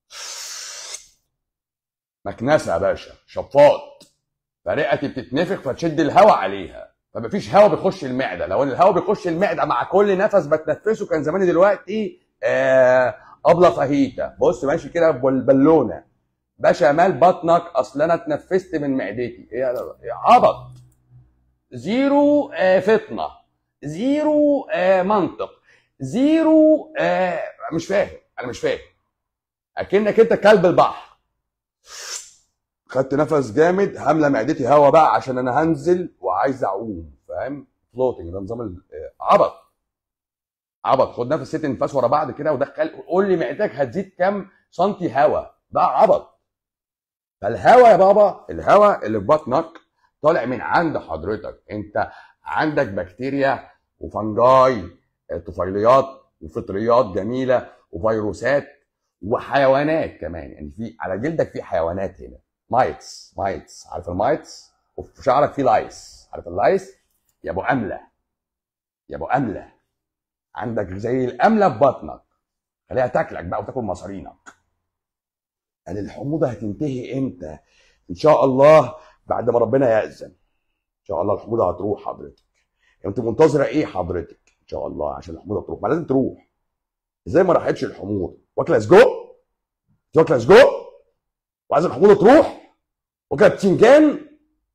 مكنسه يا باشا شفاط فرئتي بتتنفخ فتشد الهواء عليها فمفيش هواء بيخش المعده لو الهواء بيخش المعده مع كل نفس بتنفسه كان زماني دلوقتي آه ابله فاهيتا بص ماشي كده بالبالونه باشا مال بطنك اصل انا اتنفست من معدتي ايه يا يا عبط زيرو آه فطنه زيرو آه منطق زيرو آه مش فاهم انا مش فاهم اكنك انت كلب البحر خدت نفس جامد هملى معدتي هوا بقى عشان انا هنزل وعايز اعوم فاهم فلوتنج ده نظام ال- آه، عبط عبط خد نفس ست انفاس ورا بعض كده ودخل قول لي معدتك هتزيد كام سنتي هوا ده عبط فالهوا يا بابا الهوا اللي في بطنك طالع من عند حضرتك انت عندك بكتيريا وفنجاي آه، طفيليات وفطريات جميله وفيروسات وحيوانات كمان يعني في على جلدك في حيوانات هنا مايتس مايتس عارف المايتس وفي شعرك في لايس عارف اللايس يا ابو امله يا ابو امله عندك زي الامله في بطنك خليها تاكلك بقى وتاكل مصارينك يعني الحموضه هتنتهي امتى ان شاء الله بعد ما ربنا يأذن ان شاء الله الحموضه هتروح حضرتك انت منتظره ايه حضرتك ان شاء الله عشان الحموضه تروح ما لازم تروح ازاي ما راحتش الحموضه واكله سجق واكله سجق وعايز الحموضه تروح واكله بتنجان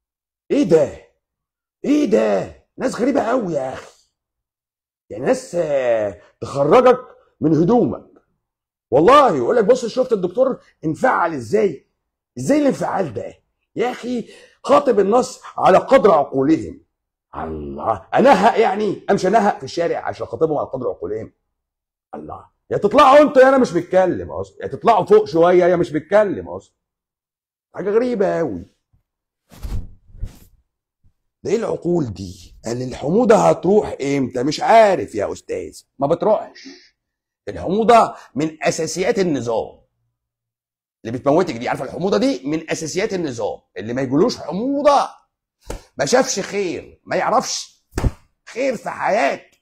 ايه ده ايه ده ناس غريبه قوي يا اخي يعني ناس آه، تخرجك من هدومك والله يقول لك بص شفت الدكتور انفعل ازاي ازاي الانفعال ده يا اخي خاطب الناس على قدر عقولهم الله انهق يعني امشي انهق في الشارع عشان اخاطبهم على قدر عقولهم الله يا تطلعوا انتوا يا انا مش بتكلم اصلا يا تطلعوا فوق شويه يا مش بتكلم اصلا حاجه غريبه قوي ده ايه العقول دي قال الحموضه هتروح امتى مش عارف يا استاذ ما بتروحش الحموضه من اساسيات النظام اللي بتموتك دي عارفه الحموضه دي من اساسيات النظام اللي ما يجولوش حموضه ما شافش خير ما يعرفش خير في حياته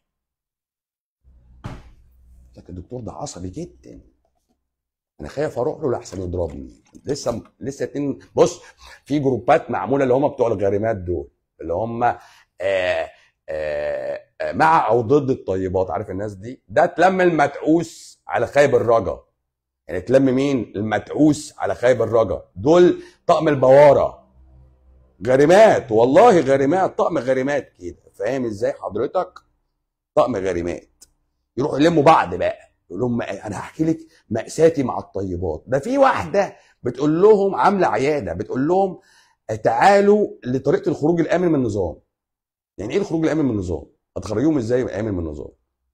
لكن الدكتور ده عصبي جدا انا خايف اروح له لحسن يضربني لسه لسه اتنين بص في جروبات معموله اللي هم بتوع الغارمات دول اللي هم آه آه آه مع او ضد الطيبات عارف الناس دي ده تلم المتعوس على خايب الرجا يعني تلم مين المتعوس على خايب الرجا دول طقم البواره غارمات والله غارمات طقم غارمات كده فاهم ازاي حضرتك طقم غارمات يروحوا يلموا بعض بقى يقول لهم انا هحكي لك مأساتي مع الطيبات ده في واحده بتقول لهم عامله عياده بتقول لهم تعالوا لطريقه الخروج الامن من النظام يعني ايه الخروج الامن من النظام هتخرجوهم ازاي امن من النظام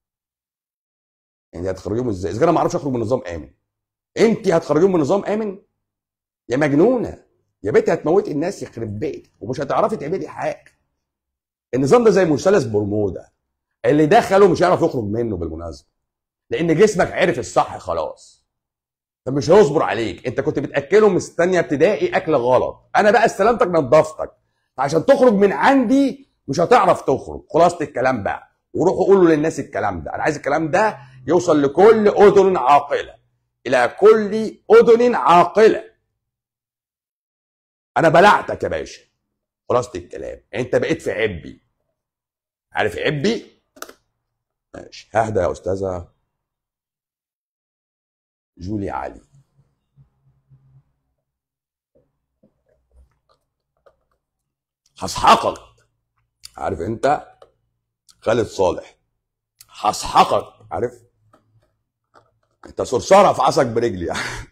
يعني هتخرجوهم ازاي اذا كان انا ما اعرفش اخرج من نظام امن انت هتخرجيهم من نظام امن يا مجنونه يا بنتي هتموتي الناس يخرب بيتك ومش هتعرفي تعملي حاجه النظام ده زي مثلث برمودا اللي دخله مش هيعرف يخرج منه بالمناسبه لان جسمك عرف الصح خلاص فمش هيصبر عليك انت كنت بتاكله من ثانيه ابتدائي اكل غلط انا بقى استلمتك نظفتك عشان تخرج من عندي مش هتعرف تخرج خلاصه الكلام بقى وروحوا قولوا للناس الكلام ده انا عايز الكلام ده يوصل لكل اذن عاقله الى كل اذن عاقله انا بلعتك يا باشا خلاصه الكلام انت بقيت في عبي عارف عبي ماشي ههدى يا استاذه جولي علي هسحقك عارف انت خالد صالح هسحقك عارف انت صرصاره في عصك برجلي يعني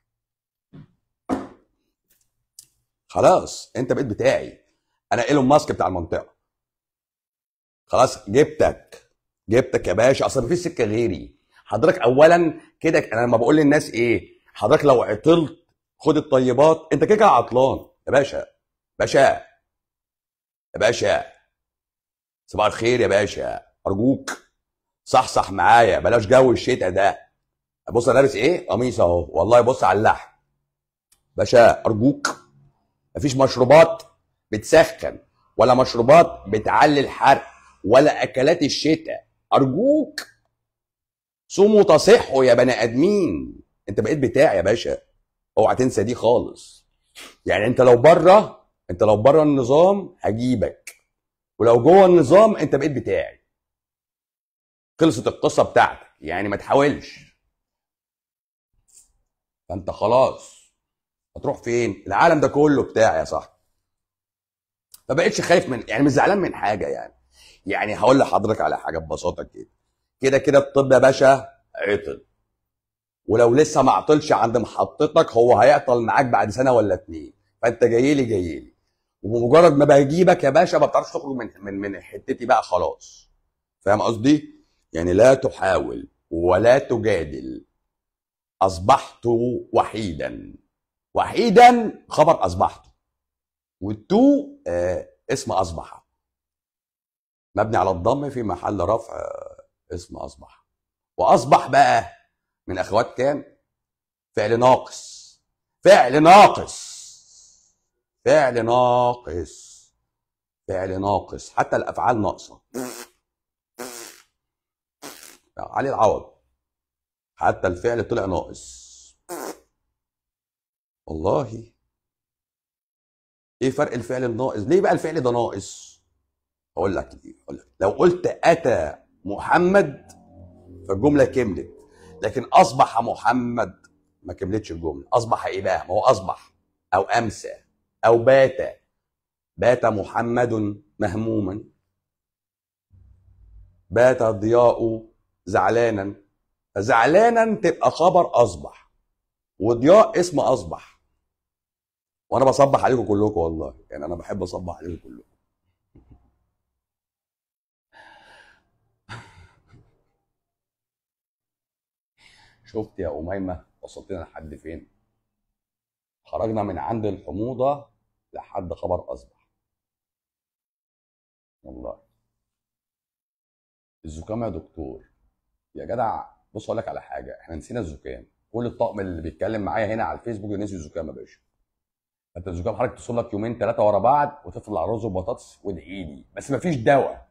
خلاص انت بقيت بتاعي انا ايلون ماسك بتاع المنطقه خلاص جبتك جبتك يا باشا اصل مفيش سكه غيري حضرتك اولا كده انا لما بقول للناس ايه حضرتك لو عطلت خد الطيبات انت كده كده عطلان يا باشا باشا يا باشا صباح الخير يا باشا ارجوك صحصح معايا بلاش جو الشتاء ده بص انا لابس ايه قميص اهو والله بص على اللحم باشا ارجوك مفيش مشروبات بتسخن ولا مشروبات بتعلي الحرق ولا اكلات الشتاء ارجوك صوموا تصحوا يا بني ادمين انت بقيت بتاعي يا باشا اوعى تنسى دي خالص يعني انت لو بره انت لو بره النظام هجيبك ولو جوه النظام انت بقيت بتاعي خلصت القصه بتاعتك يعني ما تحاولش فانت خلاص هتروح فين العالم ده كله بتاعي يا صاحبي ما بقتش خايف من يعني مش زعلان من حاجه يعني يعني هقول لحضرتك على حاجه ببساطه كده كده كده الطب يا باشا عطل ولو لسه ما عطلش عند محطتك هو هيعطل معاك بعد سنه ولا اتنين فانت جاي لي جاي لي وبمجرد ما بجيبك يا باشا ما بتعرفش تخرج من من من حتتي بقى خلاص فاهم قصدي؟ يعني لا تحاول ولا تجادل اصبحت وحيدا وحيدا خبر اصبحت والتو آه اسم اصبح مبني على الضم في محل رفع آه اسم اصبح واصبح بقى من اخوات كام فعل ناقص فعل ناقص فعل ناقص فعل ناقص حتى الافعال ناقصه علي العوض حتى الفعل طلع ناقص والله ايه فرق الفعل الناقص ليه بقى الفعل ده ناقص اقول لك ليه اقول لك لو قلت اتى محمد فالجمله كملت لكن اصبح محمد ما كملتش الجمله اصبح ايه بقى ما هو اصبح او امسى او بات بات محمد مهموما بات ضياء زعلانا فزعلانا تبقى خبر اصبح وضياء اسم اصبح وانا بصبح عليكم كلكم والله يعني انا بحب اصبح عليكم كلكم شفت يا أميمة وصلتنا لحد فين؟ خرجنا من عند الحموضة لحد خبر أصبح والله الزكام يا دكتور يا جدع بص أقول لك على حاجة احنا نسينا الزكام كل الطقم اللي بيتكلم معايا هنا على الفيسبوك نسي الزكام يا باشا انت الزكام حضرتك تصل لك يومين ثلاثة ورا بعض وتفضل على رز وبطاطس وادعي لي بس مفيش دواء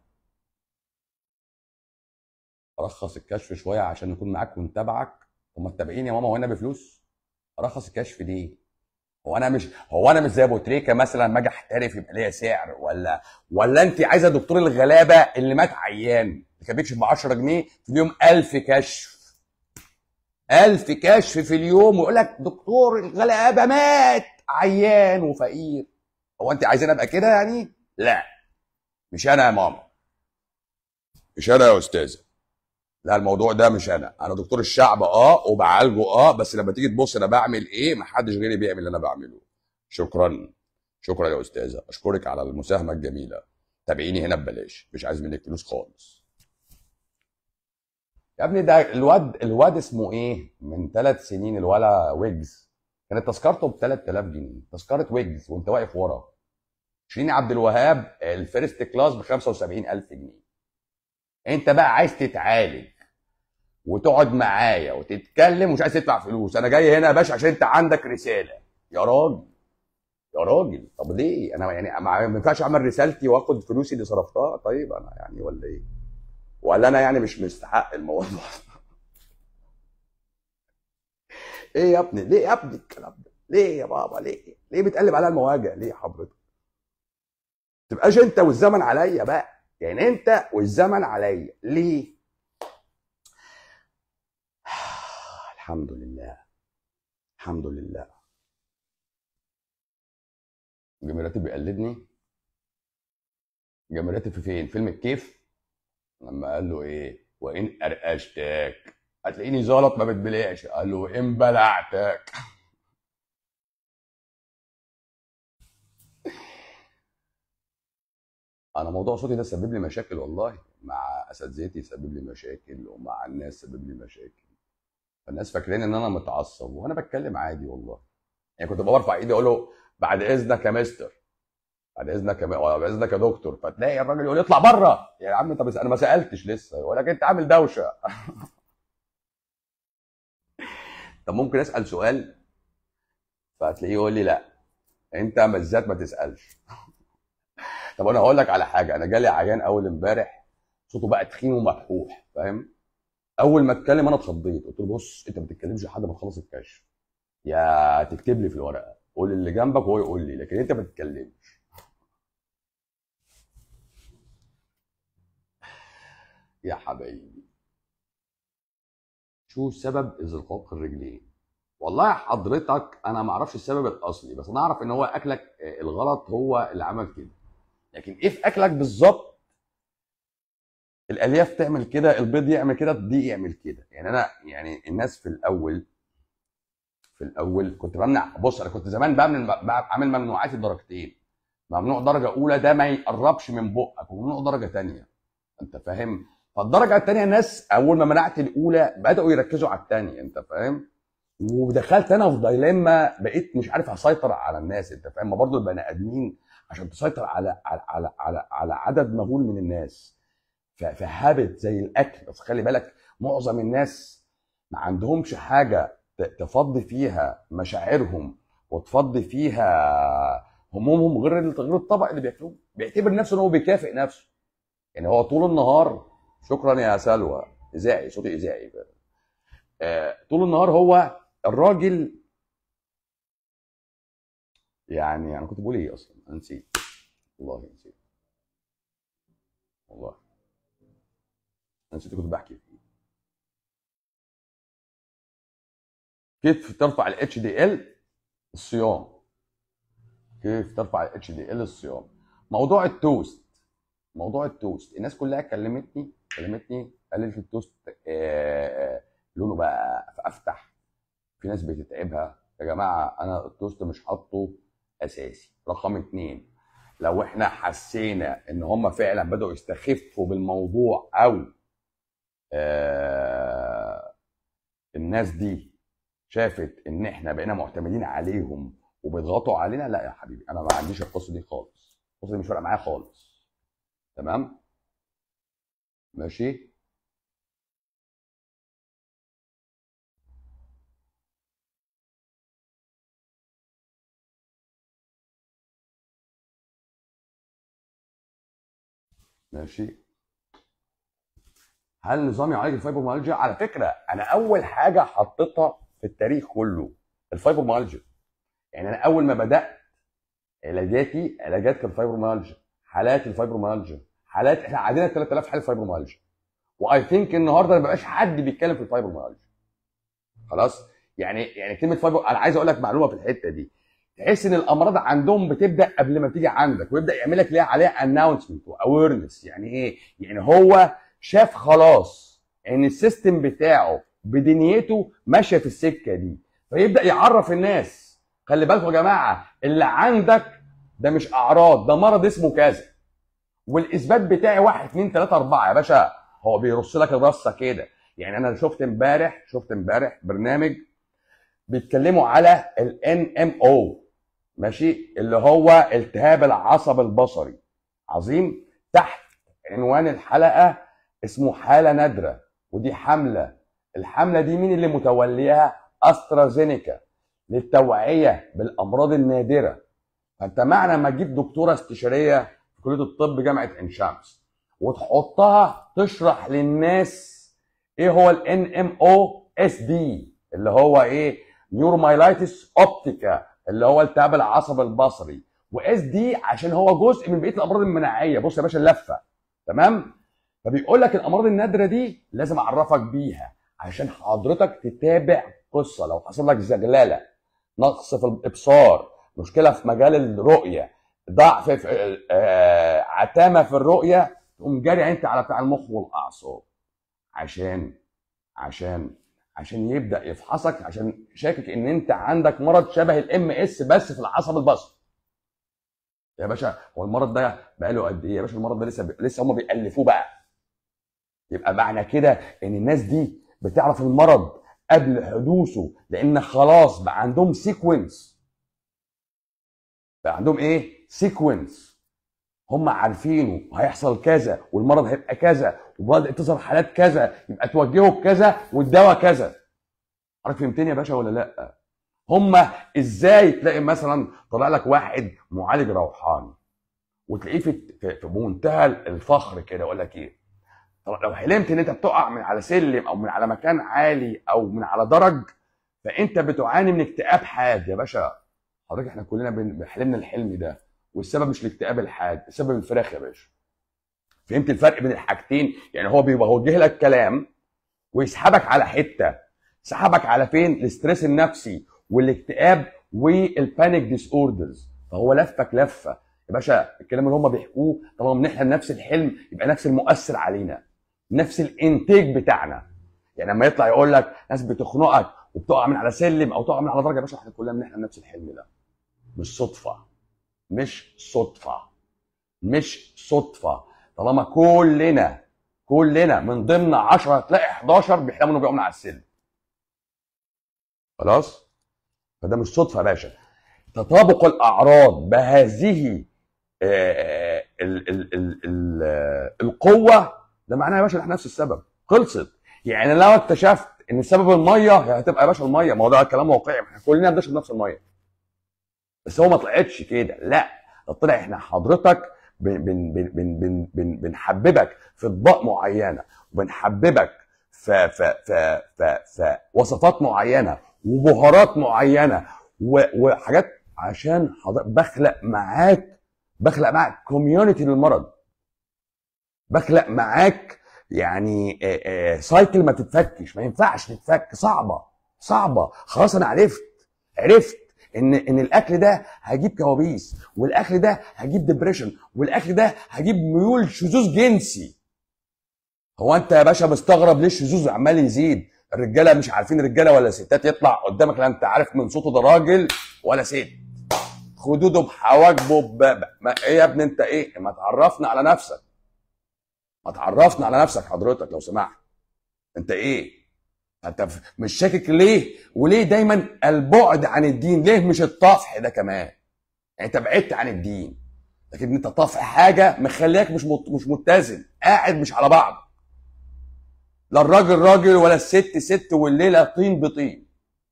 رخص الكشف شوية عشان نكون معاك ونتابعك هم متابعين يا ماما هو انا بفلوس ارخص الكشف ليه هو انا مش هو انا مش زي ابو تريكه مثلا ما اجي احترف يبقى ليا سعر ولا ولا انت عايزه دكتور الغلابه اللي مات عيان اللي كان بيكشف ب 10 جنيه في اليوم 1000 كشف 1000 كشف في اليوم ويقول لك دكتور الغلابه مات عيان وفقير هو انت عايزين ابقى كده يعني لا مش انا يا ماما مش انا يا استاذه لا الموضوع ده مش انا انا دكتور الشعب اه وبعالجه اه بس لما تيجي تبص انا بعمل ايه محدش غيري بيعمل اللي انا بعمله شكرا شكرا يا استاذه اشكرك على المساهمه الجميله تابعيني هنا ببلاش مش عايز منك فلوس خالص يا ابني ده الواد الواد اسمه ايه من ثلاث سنين الولا ويجز كانت تذكرته ب 3000 جنيه تذكره ويجز وانت واقف ورا شيرين عبد الوهاب الفيرست كلاس ب 75000 جنيه انت بقى عايز تتعالج وتقعد معايا وتتكلم ومش عايز تدفع فلوس انا جاي هنا يا باشا عشان انت عندك رساله يا راجل يا راجل طب ليه انا يعني ما ينفعش اعمل رسالتي واخد فلوسي اللي صرفتها طيب انا يعني ولا ايه ولا انا يعني مش مستحق الموضوع ايه يا ابني ليه يا ابني الكلام ده ليه يا بابا ليه ليه بتقلب على المواجع ليه حضرتك تبقاش انت والزمن عليا بقى يعني انت والزمن عليا ليه الحمد لله الحمد لله جميلاتي بيقلدني جميلاتي في فين فيلم الكيف لما قال له ايه وان قرقشتك هتلاقيني زلط ما بتبلعش قال له وان بلعتك انا موضوع صوتي ده سبب لي مشاكل والله مع اساتذتي سبب لي مشاكل ومع الناس سبب لي مشاكل فالناس فاكرين ان انا متعصب وانا بتكلم عادي والله يعني كنت برفع ايدي اقول له بعد اذنك يا مستر بعد اذنك يا م- ولا بعد اذنك يا دكتور فتلاقي الراجل يقول لي اطلع بره يا عم طب انا ما سالتش لسه يقول لك انت عامل دوشه طب ممكن اسال سؤال فتلاقيه يقول لي لا انت بالذات ما تسالش طب انا هقول لك على حاجه انا جالي عيان اول امبارح صوته بقى تخين ومبحوح فاهم اول ما اتكلم انا اتخضيت قلت له بص انت ما تتكلمش لحد ما تخلص الكشف يا تكتب لي في الورقه قول اللي جنبك وهو يقول لي لكن انت ما تتكلمش يا حبايبي شو سبب ازرقاق الرجلين والله حضرتك انا ما اعرفش السبب الاصلي بس انا اعرف ان هو اكلك آه، الغلط هو اللي عمل كده لكن ايه في اكلك بالظبط الالياف تعمل كده البيض يعمل كده الدقيق يعمل كده يعني انا يعني الناس في الاول في الاول كنت بمنع بص انا كنت زمان بعمل بعمل ممنوعات الدرجتين ممنوع درجه اولى ده ما يقربش من بقك وممنوع درجه تانية انت فاهم فالدرجه التانية الناس اول ما منعت الاولى بداوا يركزوا على التانية انت فاهم ودخلت انا في دايلما بقيت مش عارف اسيطر على الناس انت فاهم ما برضو البني ادمين عشان تسيطر على على على على, على عدد مهول من الناس ف- في هابت زي الاكل بس خلي بالك معظم الناس ما عندهمش حاجه ت- تفضي فيها مشاعرهم وتفضي فيها همومهم غير ال- غير الطبق اللي بياكلوه بيعتبر نفسه ان هو بيكافئ نفسه يعني هو طول النهار شكرا يا سلوى اذاعي صوتي اذاعي آه، طول النهار هو الراجل يعني انا كنت بقول ايه اصلا انا نسيت والله نسيت والله انا نسيت كنت بحكي فيه كيف ترفع الاتش دي ال الصيام كيف ترفع الاتش دي ال الصيام موضوع التوست موضوع التوست الناس كلها كلمتني كلمتني قالت لي التوست آه، لونه بقى افتح في ناس بتتعبها يا جماعه انا التوست مش حاطه اساسي رقم اتنين لو احنا حسينا ان هم فعلا بدأوا يستخفوا بالموضوع او آه الناس دي شافت ان احنا بقينا معتمدين عليهم وبيضغطوا علينا لا يا حبيبي انا ما عنديش القصه دي خالص القصه دي مش فارقه معايا خالص تمام ماشي ماشي هل نظام يعالج الفايبروميالجيا على فكره انا اول حاجه حطيتها في التاريخ كله الفايبروميالجيا يعني انا اول ما بدات علاجاتي علاجات كان فايبروميالجيا حالات الفايبروميالجيا حالات احنا عندنا 3000 حاله فايبروميالجيا واي ثينك النهارده ما بقاش حد بيتكلم في الفايبروميالجيا خلاص يعني يعني كلمه فايبرو انا عايز اقول لك معلومه في الحته دي تحس ان الامراض عندهم بتبدا قبل ما تيجي عندك ويبدا يعمل لك ليها عليها اناونسمنت واويرنس يعني ايه؟ يعني هو شاف خلاص ان السيستم بتاعه بدنيته ماشيه في السكه دي فيبدا يعرف الناس خلي بالكم يا جماعه اللي عندك ده مش اعراض ده مرض اسمه كذا والاثبات بتاعي واحد اثنين ثلاثه اربعه يا باشا هو بيرص لك الرصه كده يعني انا شفت امبارح شفت امبارح برنامج بيتكلموا على الان ام او ماشي اللي هو التهاب العصب البصري عظيم تحت عنوان الحلقه اسمه حاله نادره ودي حمله الحمله دي مين اللي متوليها استرازينيكا للتوعيه بالامراض النادره فانت معنى ما تجيب دكتوره استشاريه في كليه الطب جامعه عين شمس وتحطها تشرح للناس ايه هو الان ام او اس دي اللي هو ايه نيورومايلايتس اوبتيكا اللي هو التهاب العصب البصري واس دي عشان هو جزء من بقيه الامراض المناعيه بص يا باشا اللفه تمام فبيقول لك الامراض النادره دي لازم اعرفك بيها عشان حضرتك تتابع قصه لو حصل لك زغلله نقص في الابصار مشكله في مجال الرؤيه ضعف في آه، عتامه في الرؤيه تقوم جاري انت على بتاع المخ والاعصاب عشان عشان عشان يبدا يفحصك عشان شاكك ان انت عندك مرض شبه الام اس بس في العصب البصري يا باشا هو المرض ده بقاله قد ايه يا باشا المرض ده لسه ب... لسه هم بيالفوه بقى يبقى معنى كده ان الناس دي بتعرف المرض قبل حدوثه لان خلاص بقى عندهم سيكونس بقى عندهم ايه سيكونس هم عارفينه هيحصل كذا والمرض هيبقى كذا وبدات تظهر حالات كذا يبقى توجهه بكذا والدواء كذا عارف فهمتني يا باشا ولا لا هم ازاي تلاقي مثلا طلع لك واحد معالج روحاني وتلاقيه في في في منتهى الفخر كده يقول لك ايه طب لو حلمت ان انت بتقع من على سلم او من على مكان عالي او من على درج فانت بتعاني من اكتئاب حاد يا باشا حضرتك احنا كلنا بن- حلمنا الحلم ده والسبب مش الاكتئاب الحاد السبب الفراخ يا باشا فهمت الفرق بين الحاجتين يعني هو بيبقى وجه لك كلام ويسحبك على حته سحبك على فين الاستريس النفسي والاكتئاب والبانيك ديس اوردرز فهو لفك لفه يا باشا الكلام اللي هم بيحكوه طالما بنحلم نفس الحلم يبقى نفس المؤثر علينا نفس الانتاج بتاعنا يعني لما يطلع يقول لك ناس بتخنقك وبتقع من على سلم او تقع من على درجه يا باشا احنا كلنا بنحلم نفس الحلم ده مش صدفه مش صدفه مش صدفه طالما كلنا كلنا من ضمن 10 تلاقي 11 بيحلموا انه بيقعوا من على السلم خلاص فده مش صدفه يا باشا تطابق الاعراض بهذه آه، ال ال ال ال آه، القوه ده معناه يا باشا احنا نفس السبب خلصت يعني لو اكتشفت ان السبب الميه هتبقى يا باشا الميه ما هو ده كلام واقعي احنا كلنا بنشرب نفس الميه بس هو ما طلعتش كده لا ده طلع احنا حضرتك بن بن بن بن بن بن بنحببك في اطباق معينه وبنحببك في في في في, في وصفات معينه وبهارات معينه و- وحاجات عشان حضرتك بخلق معاك بخلق معاك كوميونتي للمرض بخلق معاك يعني آه، آه، سايكل ما تتفكش ما ينفعش تتفك صعبه صعبه خلاص انا عرفت عرفت ان ان الاكل ده هيجيب كوابيس والاكل ده هيجيب ديبريشن والاكل ده هيجيب ميول شذوذ جنسي هو انت يا باشا مستغرب ليه الشذوذ عمال يزيد الرجاله مش عارفين رجاله ولا ستات يطلع قدامك لا انت عارف من صوته ده راجل ولا ست خدوده بحواجبه ب... ما ايه يا ابني انت ايه ما تعرفنا على نفسك ما تعرفنا على نفسك حضرتك لو سمحت انت ايه انت ف- مش شاكك ليه وليه دايما البعد عن الدين ليه مش الطفح ده كمان يعني انت بعدت عن الدين لكن انت طفح حاجه مخليك مش مت... مش متزن قاعد مش على بعض لا الراجل راجل ولا الست ست والليله طين بطين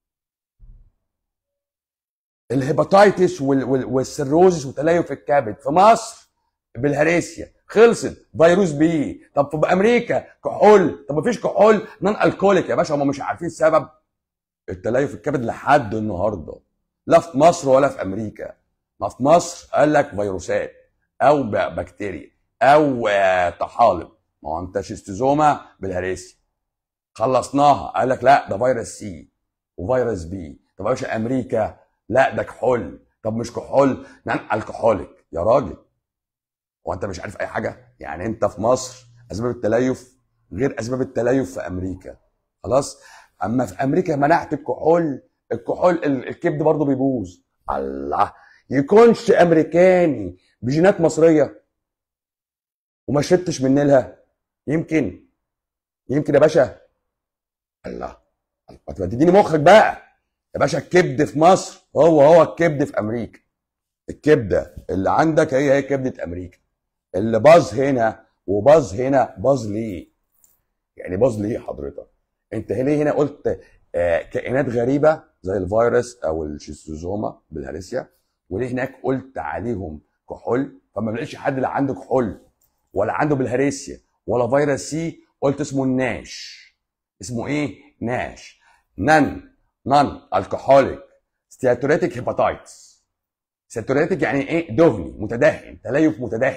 الهيباتيتس وال... وال... والسيروزس وتليف الكبد في مصر بالهريسيا خلصت فيروس بي طب في امريكا كحول طب مفيش كحول نون الكوليك يا باشا هم مش عارفين سبب التليف الكبد لحد النهارده لا في مصر ولا في امريكا ما في مصر قال لك فيروسات او ب- بكتيريا او آه، طحالب ما هو انت شيستوزوما بالهريسيا خلصناها قال لك لا ده فيروس سي وفيروس بي طب يا باشا امريكا لا ده كحول طب مش كحول نان الكحوليك يا راجل هو انت مش عارف اي حاجه يعني انت في مصر اسباب التليف غير اسباب التليف في امريكا خلاص اما في امريكا منعت الكحول الكحول ال- الكبد برضه بيبوظ الله يكونش امريكاني بجينات مصريه وما شربتش من نيلها يمكن يمكن يا باشا الله ما تديني مخك بقى يا باشا الكبد في مصر هو هو الكبد في امريكا الكبده اللي عندك هي هي كبده امريكا اللي باظ هنا وباظ هنا باظ ليه يعني باظ ليه حضرتك انت ليه هنا قلت آه كائنات غريبه زي الفيروس او الشيستوزوما بالهريسيا وليه هناك قلت عليهم كحول فما بلاقيش حد لا عنده كحول ولا عنده بالهريسيا ولا فيروس سي قلت اسمه الناش اسمه ايه ناش نان نان الكحوليك ستياتوريتك هيباتايتس ستياتوريتك يعني ايه دهني متدهن تليف متدهن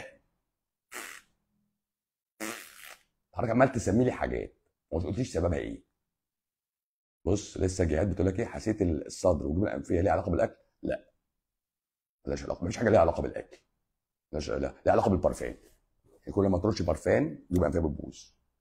حضرتك عمال تسمي لي حاجات وما تقوليش سببها ايه بص لسه جهاد بتقول لك ايه حسيت الصدر والجمله الانفيه ليها علاقه بالاكل لا ملهاش علاقه مفيش حاجه ليها علاقه بالاكل ملهاش لا ليها علاقه بالبرفان يعني كل ما ترش برفان يبقى انفيه بتبوظ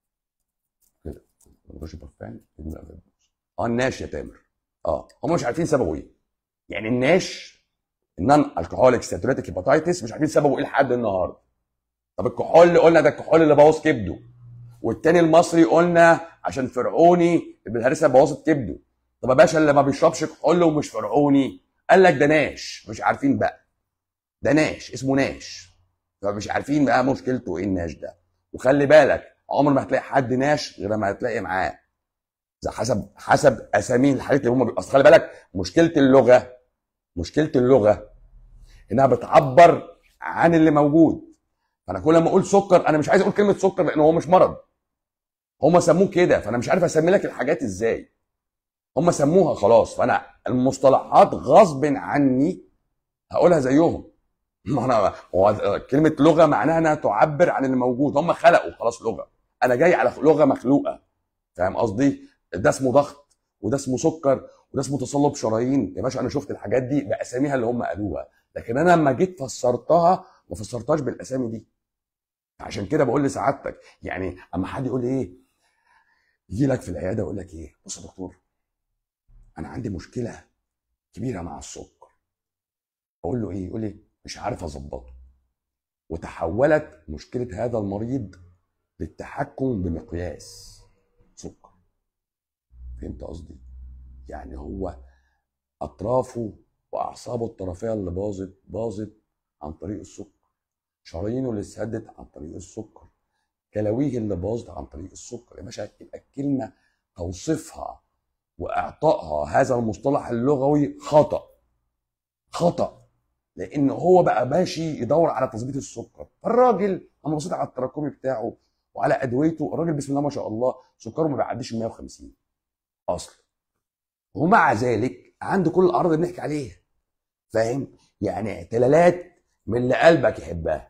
كده لما ترش برفان يبقى انفيه بتبوظ اه الناش يا تامر اه هم مش عارفين سببه ايه يعني الناش النون الكحوليك ساتوريتك هيباتايتس مش عارفين سببه ايه لحد النهارده طب الكحول اللي قلنا ده الكحول اللي بوظ كبده والتاني المصري قلنا عشان فرعوني بالهرسه بوظت كبده طب يا باشا اللي ما بيشربش كحول ومش فرعوني قال لك ده ناش مش عارفين بقى ده ناش اسمه ناش فمش عارفين بقى مشكلته ايه الناش ده وخلي بالك عمر ما هتلاقي حد ناش غير ما هتلاقي معاه زي حسب حسب اسامي الحاجات اللي هم بي... اصل خلي بالك مشكله اللغه مشكله اللغه انها بتعبر عن اللي موجود فانا كل ما اقول سكر انا مش عايز اقول كلمه سكر لان هو مش مرض هم سموه كده فانا مش عارف اسمي لك الحاجات ازاي هم سموها خلاص فانا المصطلحات غصب عني هقولها زيهم ما انا هو كلمه لغه معناها انها تعبر عن اللي موجود هم خلقوا خلاص لغه انا جاي على لغه مخلوقه فاهم قصدي ده اسمه ضغط وده اسمه سكر وده اسمه تصلب شرايين يا باشا انا شفت الحاجات دي باساميها اللي هم قالوها لكن انا لما جيت فسرتها ما فسرتهاش بالاسامي دي عشان كده بقول لسعادتك يعني اما حد يقول لي ايه يجي لك في العياده يقول لك ايه بص يا دكتور انا عندي مشكله كبيره مع السكر اقول له ايه يقول لي مش عارف اظبطه وتحولت مشكله هذا المريض للتحكم بمقياس سكر فهمت قصدي يعني هو اطرافه واعصابه الطرفيه اللي باظت باظت عن طريق السكر شرايينه اللي اتسدت عن طريق السكر كلاويه اللي باظت عن طريق السكر يا باشا يبقى الكلمه توصيفها واعطائها هذا المصطلح اللغوي خطا خطا لان هو بقى ماشي يدور على تظبيط السكر فالراجل اما بصيت على التراكمي بتاعه وعلى ادويته الراجل بسم الله ما شاء الله سكره ما بيعديش ال 150 اصلا ومع ذلك عنده كل الاعراض اللي بنحكي عليها فاهم يعني اعتلالات من اللي قلبك يحبها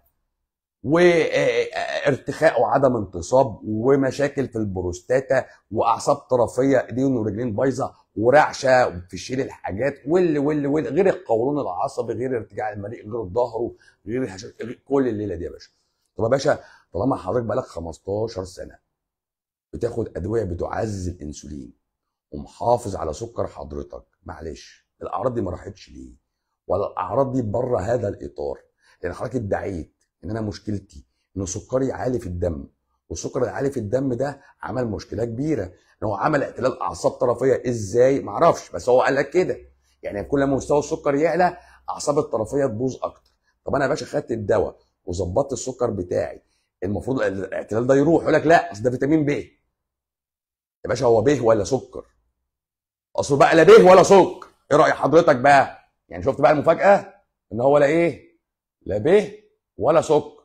وارتخاء وعدم انتصاب ومشاكل في البروستاتا واعصاب طرفيه ايدين ورجلين بايظه ورعشه في شيل الحاجات واللي واللي واللي غير القولون العصبي غير ارتجاع المريء غير الظهر غير الهشاش غير كل الليله دي يا باشا طب يا باشا طالما حضرتك بقالك 15 سنه بتاخد ادويه بتعزز الانسولين ومحافظ على سكر حضرتك معلش الاعراض دي ما راحتش ليه ولا الاعراض دي بره هذا الاطار لان حضرتك ادعيت ان انا مشكلتي ان سكري عالي في الدم والسكر العالي في الدم ده عمل مشكله كبيره ان هو عمل اعتلال اعصاب طرفيه ازاي معرفش بس هو قال لك كده يعني كل ما مستوى السكر يعلى اعصاب الطرفيه تبوظ اكتر طب انا يا باشا خدت الدواء وظبطت السكر بتاعي المفروض الاعتلال ده يروح يقول لك لا اصل ده فيتامين ب يا باشا هو ب ولا سكر اصل بقى لا ب ولا سكر ايه راي حضرتك بقى يعني شفت بقى المفاجاه ان هو لا ايه لا ب ولا سكر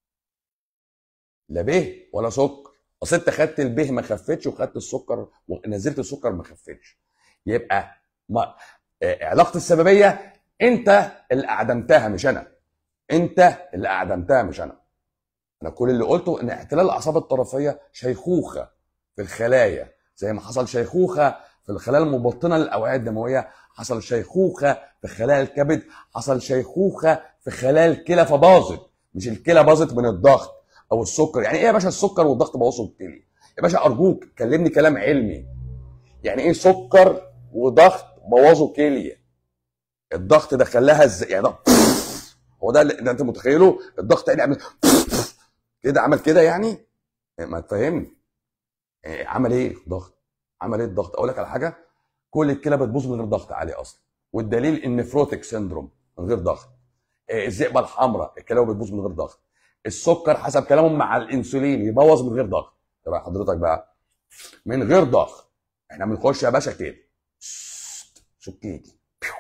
لا ب ولا سكر اصل انت خدت الب ما خفتش وخدت السكر ونزلت السكر ما خفتش يبقى ما آه، علاقه السببيه انت اللي اعدمتها مش انا انت اللي اعدمتها مش انا انا كل اللي قلته ان اعتلال الاعصاب الطرفيه شيخوخه في الخلايا زي ما حصل شيخوخه في الخلايا المبطنه للاوعيه الدمويه حصل شيخوخه في خلايا الكبد حصل شيخوخه في خلايا الكلى فباظت مش الكلى باظت من الضغط او السكر يعني ايه يا باشا السكر والضغط بوظوا الكلى يا باشا ارجوك كلمني كلام علمي يعني ايه سكر وضغط بوظوا كليه الضغط ده خلاها ازاي يعني ده هو ده اللي ده انت متخيله الضغط يعني عمل كده عمل كده يعني ما تفهمني إيه، عمل ايه ضغط عمل ايه الضغط اقول لك على حاجه كل الكلى بتبوظ من غير ضغط عالي اصلا والدليل النفروتك سيندروم من غير ضغط إيه، الذئبه الحمراء الكلى بتبوظ من غير ضغط السكر حسب كلامهم مع الانسولين يبوظ من غير ضغط ايه راي حضرتك بقى من غير ضغط احنا بنخش يا باشا كده سكيتي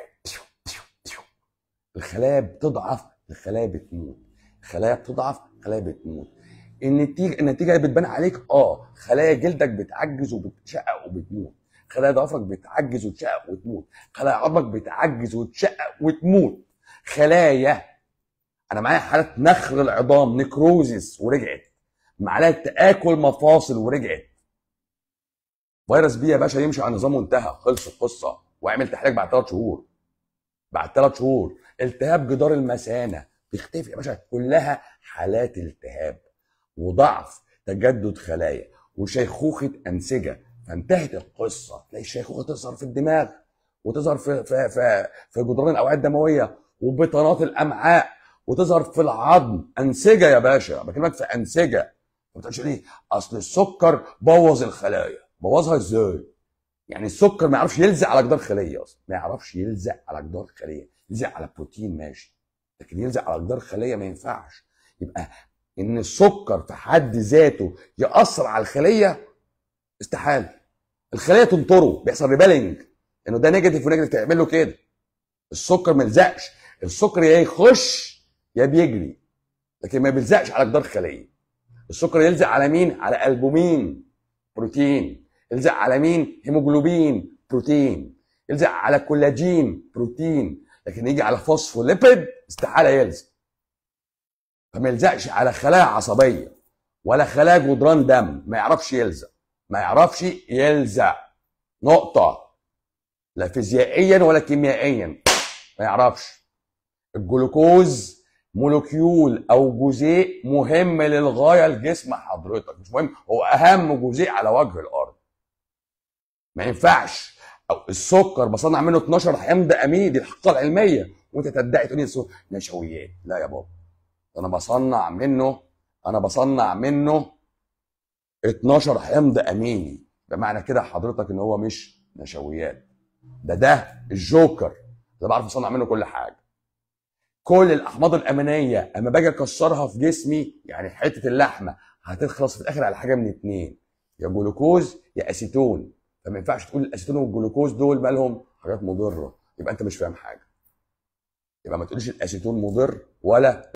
الخلايا بتضعف الخلايا بتموت الخلايا بتضعف الخلايا بتموت النتيجه النتيجه اللي بتبان عليك اه خلايا جلدك بتعجز وبتشقق وبتموت خلايا ضفرك بتعجز وتشقق وتموت خلايا عظمك بتعجز وتشقق وتموت خلايا انا معايا حاله نخر العظام نكروزيس ورجعت معايا تاكل مفاصل ورجعت فيروس بي يا باشا يمشي على نظام وانتهى خلص القصه واعمل تحليل بعد ثلاث شهور بعد ثلاث شهور التهاب جدار المثانه تختفي يا باشا كلها حالات التهاب وضعف تجدد خلايا وشيخوخه انسجه فانتهت القصه تلاقي الشيخوخه تظهر في الدماغ وتظهر في في في, في جدران الاوعيه الدمويه وبطانات الامعاء وتظهر في العظم انسجه يا باشا بكلمك في انسجه ما بتقولش ليه اصل السكر بوظ الخلايا بوظها ازاي يعني السكر ما يعرفش يلزق على جدار خليه اصلا ما يعرفش يلزق على جدار خليه يلزق على بروتين ماشي لكن يلزق على جدار خليه ما ينفعش يبقى ان السكر في حد ذاته ياثر على الخليه استحاله الخليه تنطره بيحصل ريبيلنج انه ده نيجاتيف ونيجاتيف تعمل له كده السكر ما يلزقش السكر يا يخش يا بيجري لكن ما بيلزقش على جدار خليه السكر يلزق على مين على البومين بروتين يلزق على مين هيموجلوبين بروتين يلزق على كولاجين بروتين لكن يجي على فوسفوليبيد استحاله يلزق فما يلزقش على خلايا عصبيه ولا خلايا جدران دم ما يعرفش يلزق ما يعرفش يلزق نقطه لا فيزيائيا ولا كيميائيا ما يعرفش الجلوكوز مولكيول او جزيء مهم للغايه لجسم حضرتك مش مهم هو اهم جزيء على وجه الارض ما ينفعش او السكر بصنع منه 12 حمض امين دي الحقيقه العلميه وانت تدعي تقول لي السكر نشويات لا يا بابا انا بصنع منه انا بصنع منه 12 حمض اميني بمعنى كده حضرتك ان هو مش نشويات ده ده الجوكر ده بعرف اصنع منه كل حاجه كل الاحماض الامينيه اما باجي اكسرها في جسمي يعني حته اللحمه هتخلص في الاخر على حاجه من اتنين يا جلوكوز يا اسيتون فما ينفعش تقول الاسيتون والجلوكوز دول مالهم حاجات مضره يبقى انت مش فاهم حاجه يبقى ما تقوليش الاسيتون مضر ولا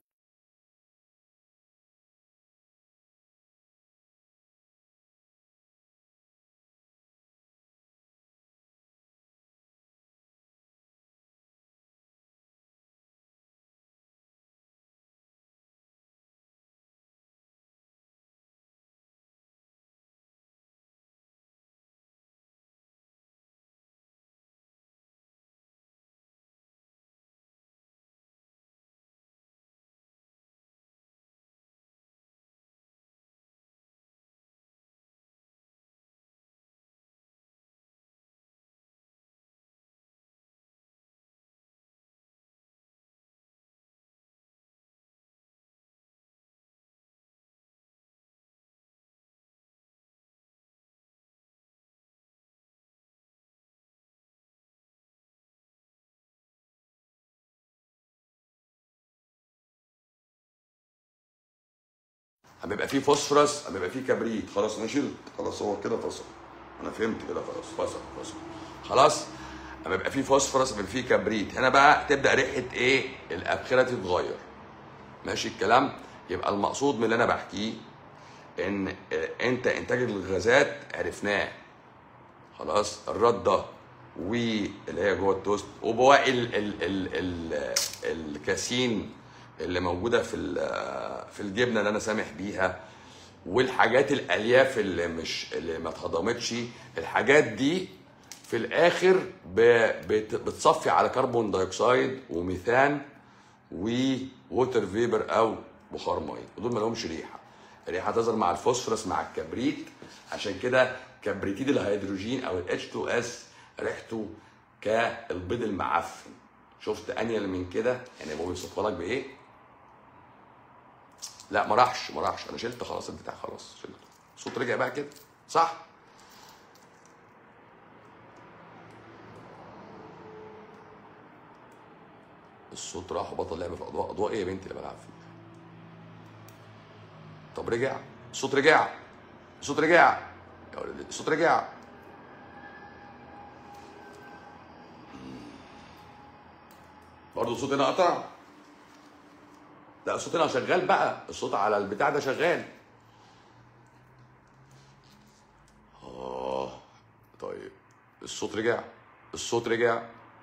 اما يبقى فيه فوسفورس اما يبقى فيه كبريت خلاص انا شلت خلاص هو كده فصل انا فهمت كده خلاص فصل فصل خلاص اما يبقى فيه فوسفورس اما يبقى فيه كبريت هنا بقى تبدا ريحه ايه الابخره تتغير ماشي الكلام يبقى المقصود من اللي انا بحكيه ان آه، انت انتاج الغازات عرفناه خلاص الرده واللي هي جوه التوست وبواقي ال ال ال ال الكاسين اللي موجوده في ال- في الجبنه اللي انا سامح بيها والحاجات الالياف اللي مش اللي ما اتهضمتش الحاجات دي في الاخر ب- بت- بتصفي على كربون دايوكسيد وميثان ووتر فيبر او بخار ميه ودول ما لهمش ريحه الريحه تظهر مع الفوسفورس مع الكبريت عشان كده كبريتيد الهيدروجين او ال H2S ريحته كالبيض المعفن شفت انيل من كده يعني هو بيوصفها لك بايه لا ما راحش ما راحش انا شلت خلاص البتاع خلاص شلته الصوت رجع بقى كده صح الصوت راح وبطل لعب في الاضواء اضواء ايه يا بنتي اللي بلعب فيها طب رجع الصوت رجع الصوت رجع يا ولد الصوت رجع برضه الصوت هنا قطع لا الصوت هنا شغال بقى الصوت على البتاع ده شغال اه طيب الصوت رجع الصوت رجع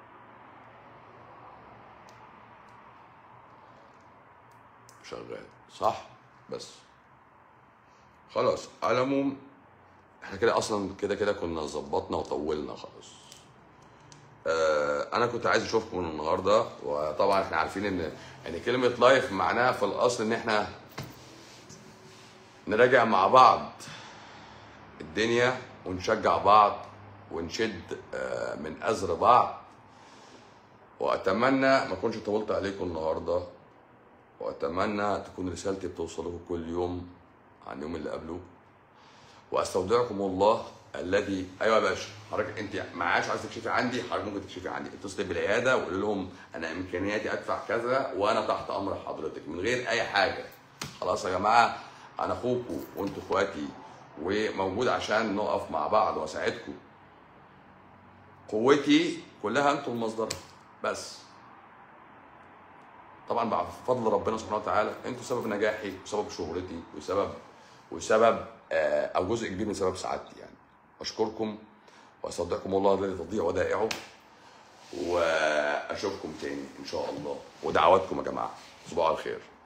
شغال صح بس خلاص على العموم احنا كده اصلا كده كده كنا ظبطنا وطولنا خلاص آه انا كنت عايز اشوفكم النهارده وطبعا احنا عارفين ان ان كلمه لايف معناها في الاصل ان احنا نراجع مع بعض الدنيا ونشجع بعض ونشد آه، من ازر بعض واتمنى ما اكونش طولت عليكم النهارده واتمنى تكون رسالتي بتوصل لكم كل يوم عن اليوم اللي قبله واستودعكم الله الذي ايوه يا باشا حضرتك انت معاش عايز تكشفي عندي حضرتك ممكن تكشفي عندي اتصلي بالعياده وقول لهم انا امكانياتي ادفع كذا وانا تحت امر حضرتك من غير اي حاجه خلاص يا جماعه انا اخوكم وانتوا اخواتي وموجود عشان نقف مع بعض واساعدكم قوتي كلها انتوا المصدر بس طبعا بعد فضل ربنا سبحانه وتعالى انتوا سبب نجاحي وسبب شهرتي وسبب وسبب آه، او جزء كبير من سبب سعادتي يعني اشكركم واستودعكم الله الذي تضيع ودائعه واشوفكم تاني ان شاء الله ودعواتكم يا جماعه صباح الخير